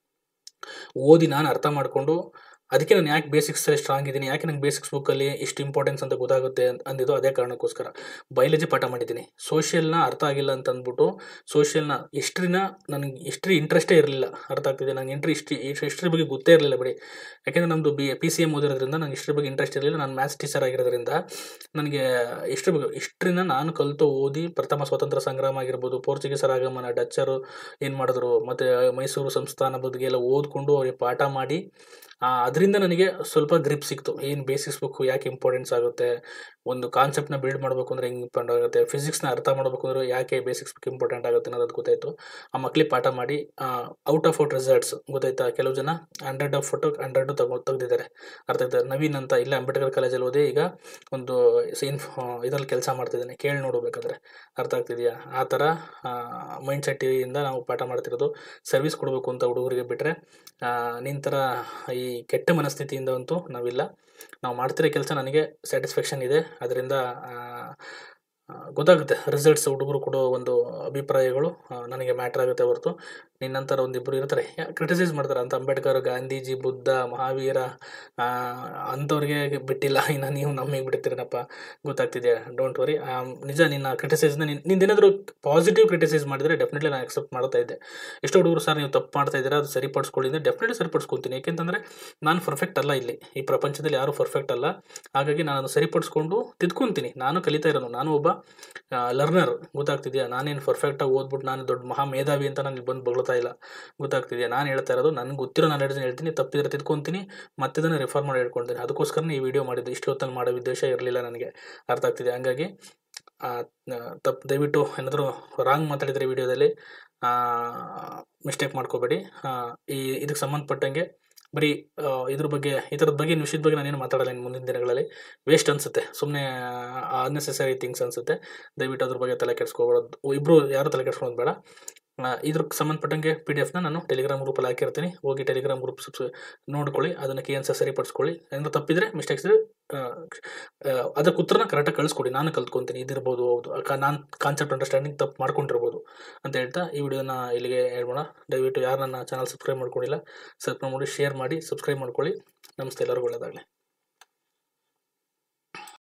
ಓದಿ ನಾನು ಅರ್ಥ ಮಾಡಿಕೊಂಡು ಅದಕ್ಕೆ ನಾನು ಯಾಕೆ ಬೇಸಿಕ್ಸಲ್ಲಿ ಸ್ಟ್ರಾಂಗ್ ಇದ್ದೀನಿ ಯಾಕೆ ನಂಗೆ ಬೇಸಿಕ್ಸ್ ಬುಕ್ಕಲ್ಲಿ ಇಷ್ಟು ಇಂಪಾರ್ಟೆನ್ಸ್ ಅಂತ ಗೊತ್ತಾಗುತ್ತೆ ಅಂತ ಅಂದಿದ್ದು ಅದೇ ಕಾರಣಕ್ಕೋಸ್ಕರ ಬಯಾಲಜಿ ಪಾಠ ಮಾಡಿದ್ದೀನಿ ಸೋಷಿಯಲ್ನ ಅರ್ಥ ಆಗಿಲ್ಲ ಅಂತ ಅಂದ್ಬಿಟ್ಟು ಸೋಷಿಯಲ್ನ ಹಿಸ್ಟ್ರಿನ ನನಗೆ ಹಿಸ್ಟ್ರಿ ಇಂಟ್ರೆಸ್ಟೇ ಇರಲಿಲ್ಲ ಅರ್ಥ ಆಗ್ತಿದೆ ನಂಗೆ ಇಂಟ್ರಿ ಹಿಸ್ಟ್ರಿ ಹಿಸ್ಟ್ರಿ ಬಗ್ಗೆ ಗೊತ್ತೇ ಇರಲಿಲ್ಲ ಬಿಡಿ ಯಾಕೆಂದರೆ ನಮ್ಮದು ಬಿ ಪಿ ಸಿ ಎಮ್ ಓದಿರೋದ್ರಿಂದ ನಂಗೆ ಹಿಸ್ಟ್ರಿ ಬಗ್ಗೆ ಇಂಟ್ರೆಸ್ಟ್ ಇರಲಿಲ್ಲ ನಾನು ಮ್ಯಾಥ್ಸ್ ಟೀಚರ್ ಆಗಿರೋದ್ರಿಂದ ನನಗೆ ಹಿಸ್ಟ್ರಿ ಬಗ್ಗೆ ಹಿಸ್ಟ್ರಿನ ನಾನು ಕಲಿತು ಓದಿ ಪ್ರಥಮ ಸ್ವಾತಂತ್ರ್ಯ ಸಂಗ್ರಾಮ ಆಗಿರ್ಬೋದು ಪೋರ್ಚುಗೀಸರ ಆಗಮನ ಡಚ್ಚರು ಏನು ಮಾಡಿದ್ರು ಮತ್ತು ಮೈಸೂರು ಸಂಸ್ಥಾನ ಬಗ್ಗೆ ಎಲ್ಲ ಓದ್ಕೊಂಡು ಅವ್ರಿಗೆ ಪಾಠ ಮಾಡಿ ಅದರಿಂದ ನನಗೆ ಸ್ವಲ್ಪ ಗ್ರಿಪ್ ಸಿಕ್ತು ಏನು ಬೇಸಿಕ್ಸ್ ಬುಕ್ಕು ಯಾಕೆ ಇಂಪಾರ್ಟೆನ್ಸ್ ಆಗುತ್ತೆ ಒಂದು ಕಾನ್ಸೆಪ್ಟ್ನ ಬಿಲ್ಡ್ ಮಾಡಬೇಕು ಅಂದರೆ ಹೆಂಗೆ ಇಂಪಾರ್ಟೆಂಟ್ ಆಗುತ್ತೆ ಫಿಸಿಕ್ಸ್ನ ಅರ್ಥ ಮಾಡಬೇಕು ಅಂದರೆ ಯಾಕೆ ಬೇಸಿಕ್ಸ್ ಬುಕ್ ಇಂಪಾರ್ಟೆಂಟ್ ಆಗುತ್ತೆ ಅನ್ನೋದು ಗೊತ್ತಾಯಿತು ಆ ಮಕ್ಳಿಗೆ ಪಾಠ ಮಾಡಿ ಔಟ್ ಆಫ್ ಔಟ್ ರಿಸಲ್ಟ್ಸ್ ಗೊತ್ತಾಯ್ತಾ ಕೆಲವು ಜನ ಹಂಡ್ರೆಡ್ ಆಫ್ ಫೋಟೋ ಹಂಡ್ರೆಡ್ ತಗೊ ತೆಗ್ದಿದ್ದಾರೆ ಅರ್ಥ ಆಯ್ತಾ ನವೀನ್ ಅಂತ ಇಲ್ಲ ಅಂಬೇಡ್ಕರ್ ಕಾಲೇಜಲ್ಲಿ ಓದಿ ಈಗ ಒಂದು ಸೈನ್ ಇದರಲ್ಲಿ ಕೆಲಸ ಮಾಡ್ತಿದ್ದಾನೆ ಕೇಳಿ ನೋಡಬೇಕಾದ್ರೆ ಅರ್ಥ ಆಗ್ತಿದೆಯಾ ಆ ಥರ ಮೈಂಡ್ ಸೆಟ್ಟಿಂದ ನಾವು ಪಾಠ ಮಾಡ್ತಿರೋದು ಸರ್ವಿಸ್ ಕೊಡಬೇಕು ಅಂತ ಹುಡುಗರಿಗೆ ಬಿಟ್ಟರೆ ನಿನ್ನ ಥರ ಈ ಕೆಟ್ಟ ಮನಸ್ಥಿತಿಯಿಂದ ಅಂತೂ ನಾವಿಲ್ಲ ನಾವು ಮಾಡ್ತಿರೋ ಕೆಲಸ ನನಗೆ ಸ್ಯಾಟಿಸ್ಫ್ಯಾಕ್ಷನ್ ಇದೆ ಅದರಿಂದ ಗೊತ್ತಾಗುತ್ತೆ ರಿಸಲ್ಟ್ಸ್ ಹುಡುಗರು ಕೊಡೋ ಒಂದು ಅಭಿಪ್ರಾಯಗಳು ಆ, ನನಗೆ ಮ್ಯಾಟ್ರ್ ಆಗುತ್ತೆ ಹೊರತು ನಿನ್ನಂಥರ ಒಂದಿಬ್ಬರು ಇರ್ತಾರೆ ಕ್ರಿಟಿಸೈಸ್ ಮಾಡ್ತಾರೆ ಅಂತ ಅಂಬೇಡ್ಕರ್ ಗಾಂಧೀಜಿ ಬುದ್ಧ ಮಹಾವೀರ ಆ, ಅಂಥವ್ರಿಗೆ ಬಿಟ್ಟಿಲ್ಲ ಇನ್ನು ನೀವು ನಮಗೆ ಬಿಡ್ತೀರೇನಪ್ಪ ಗೊತ್ತಾಗ್ತಿದೆಯಾ ಡೋಂಟ್ ವರಿ ನಿಜ ನಿನ್ನ ಕ್ರಿಟಿಸೈಸ್ನ ನಿನ್ನ ನಿಂದೇನಾದರೂ ಪಾಸಿಟಿವ್ ಕ್ರಿಟಿಸೈಸ್ ಮಾಡಿದರೆ ಡೆಫಿನೆಟ್ಲಿ ನಾನು ಅಕ್ಸೆಪ್ಟ್ ಮಾಡ್ತಾ ಇದ್ದೆ ಎಷ್ಟೋ ಹುಡುಗರು ಸರ್ ನೀವು ತಪ್ಪು ಮಾಡ್ತಾ ಇದ್ದೀರಾ ಅದು ಸರಿಪಡಿಸ್ಕೊಳ್ಳಿ ಅಂದರೆ ಡೆಫಿನೆಟ್ಲಿ ಸರಿಪಡಿಸ್ಕೊತೀನಿ ಏಕೆಂತಂದರೆ ನಾನು ಪರ್ಫೆಕ್ಟ್ ಅಲ್ಲ ಇಲ್ಲಿ ಈ ಪ್ರಪಂಚದಲ್ಲಿ ಯಾರೂ ಪರ್ಫೆಕ್ಟ್ ಅಲ್ಲ ಹಾಗಾಗಿ ನಾನು ಅದನ್ನು ಸರಿಪಡಿಸ್ಕೊಂಡು ತಿದ್ಕೊಂತೀನಿ ನಾನು ಕಲಿತಾ ಇರೋನು ನಾನು ಒಬ್ಬ ಲರ್ನರ್ ಗೊತ್ತಾಗ್ತಿದೆಯಾ ನಾನೇನು ಪರ್ಫೆಕ್ಟಾಗಿ ಓದ್ಬಿಟ್ಟು ನಾನು ದೊಡ್ಡ ಮಹಾ ಮೇಧಾವಿ ಅಂತ ನಾನು ಇಲ್ಲಿ ಬಂದು ಬಗ್ಳ್ತಾ ಇಲ್ಲ ಗೊತ್ತಾಗ್ತಿದೆಯಾ ನಾನು ಹೇಳ್ತಾ ಇರೋದು ನನಗೆ ಗೊತ್ತಿರೋ ನಾಲೆಡ್ಜ್ನ ಹೇಳ್ತೀನಿ ತಪ್ಪಿದ್ರೆ ತಿದ್ಕೊಂತೀನಿ ಮತ್ತೆ ಅದನ್ನು ರೆಫರ್ ಮಾಡಿ ಹೇಳ್ಕೊಳ್ತೀನಿ ಅದಕ್ಕೋಸ್ಕರನೇ ಈ ವಿಡಿಯೋ ಮಾಡಿದ್ದು ಇಷ್ಟು ಹೊತ್ತಲ್ಲಿ ಮಾಡೋ ಉದ್ದೇಶ ಇರಲಿಲ್ಲ ನನಗೆ ಅರ್ಥ ಆಗ್ತಿದೆ ಹಂಗಾಗಿ ತಪ್ಪು ದಯವಿಟ್ಟು ಏನಾದರೂ ರಾಂಗ್ ಮಾತಾಡಿದರೆ ವಿಡಿಯೋದಲ್ಲಿ ಮಿಸ್ಟೇಕ್ ಮಾಡ್ಕೋಬೇಡಿ ಆ, ಈ ಇದಕ್ಕೆ ಸಂಬಂಧಪಟ್ಟಂಗೆ ಬರೀ ಆ, ಇದ್ರ ಬಗ್ಗೆ ಈ ಥರದ ಬಗ್ಗೆ ವಿಷಯದ ಬಗ್ಗೆ ನಾನೇನು ಮಾತಾಡಲ್ಲ ಇನ್ನು ಮುಂದಿನ ದಿನಗಳಲ್ಲಿ ವೇಸ್ಟ್ ಅನಿಸುತ್ತೆ ಸುಮ್ಮನೆ ಅನ್ನೆಸೆಸರಿ ಥಿಂಗ್ಸ್ ಅನಿಸುತ್ತೆ ದಯವಿಟ್ಟು ಅದ್ರ ಬಗ್ಗೆ ತಲೆ ಕೆಡಿಸ್ಕೋಬಾರ್ದು ಇಬ್ಬರು ಯಾರು ತಲೆ ಕೆಡಿಸ್ಕೊಳ್ಳೋದು ಬೇಡ ಆ, ಇದ್ರಕ್ಕೆ ಸಂಬಂಧಪಟ್ಟಂಗೆ ಪಿ ಡಿ ಎಫ್ನ ನಾನು ಟೆಲಿಗ್ರಾಮ್ ಗ್ರೂಪಲ್ಲಿ ಹಾಕಿರ್ತೀನಿ ಹೋಗಿ ಟೆಲಿಗ್ರಾಮ್ ಗ್ರೂಪ್ ಸಬ್ಸ್ ನೋಡ್ಕೊಳ್ಳಿ ಅದನ್ನು ಕೇ ಆನ್ಸರ್ ಸರಿಪಡಿಸ್ಕೊಳ್ಳಿ ಏನಾದ್ರು ತಪ್ಪಿದ್ರೆ ಮಿಸ್ಟೇಕ್ಸ್ ಇದ್ರೆ ಆ, ಆ, ಅದಕ್ಕೆ ಉತ್ತರನ ಕರೆಕ್ಟಾಗಿ ಕಳಿಸ್ಕೊಡಿ ನಾನು ಕಲ್ತ್ಕೊತೀನಿ ಇದಿರ್ಬೋದು ಹೌದು ನಾನು ಕಾನ್ಸೆಪ್ಟ್ ಅಂಡರ್ಸ್ಟ್ಯಾಂಡಿಂಗ್ ತಪ್ಪು ಮಾಡ್ಕೊಂಡಿರ್ಬೋದು ಅಂತ ಹೇಳ್ತಾ ಈ ವಿಡಿಯೋನ ಇಲ್ಲಿಗೆ ಹೇಳ್ಬೋಣ ದಯವಿಟ್ಟು ಯಾರು ನನ್ನ ಚಾನಲ್ ಸಬ್ಸ್ಕ್ರೈಬ್ ಮಾಡ್ಕೊಂಡಿಲ್ಲ ಸಬ್ಸ್ಕ್ರೈಬ್ ಮಾಡಿ ಶೇರ್ ಮಾಡಿ ಸಬ್ಸ್ಕ್ರೈಬ್ ಮಾಡ್ಕೊಳ್ಳಿ ನಮಸ್ತೆ ಎಲ್ಲರಿಗೂ ಒಳ್ಳೆಯದಾಗಲಿ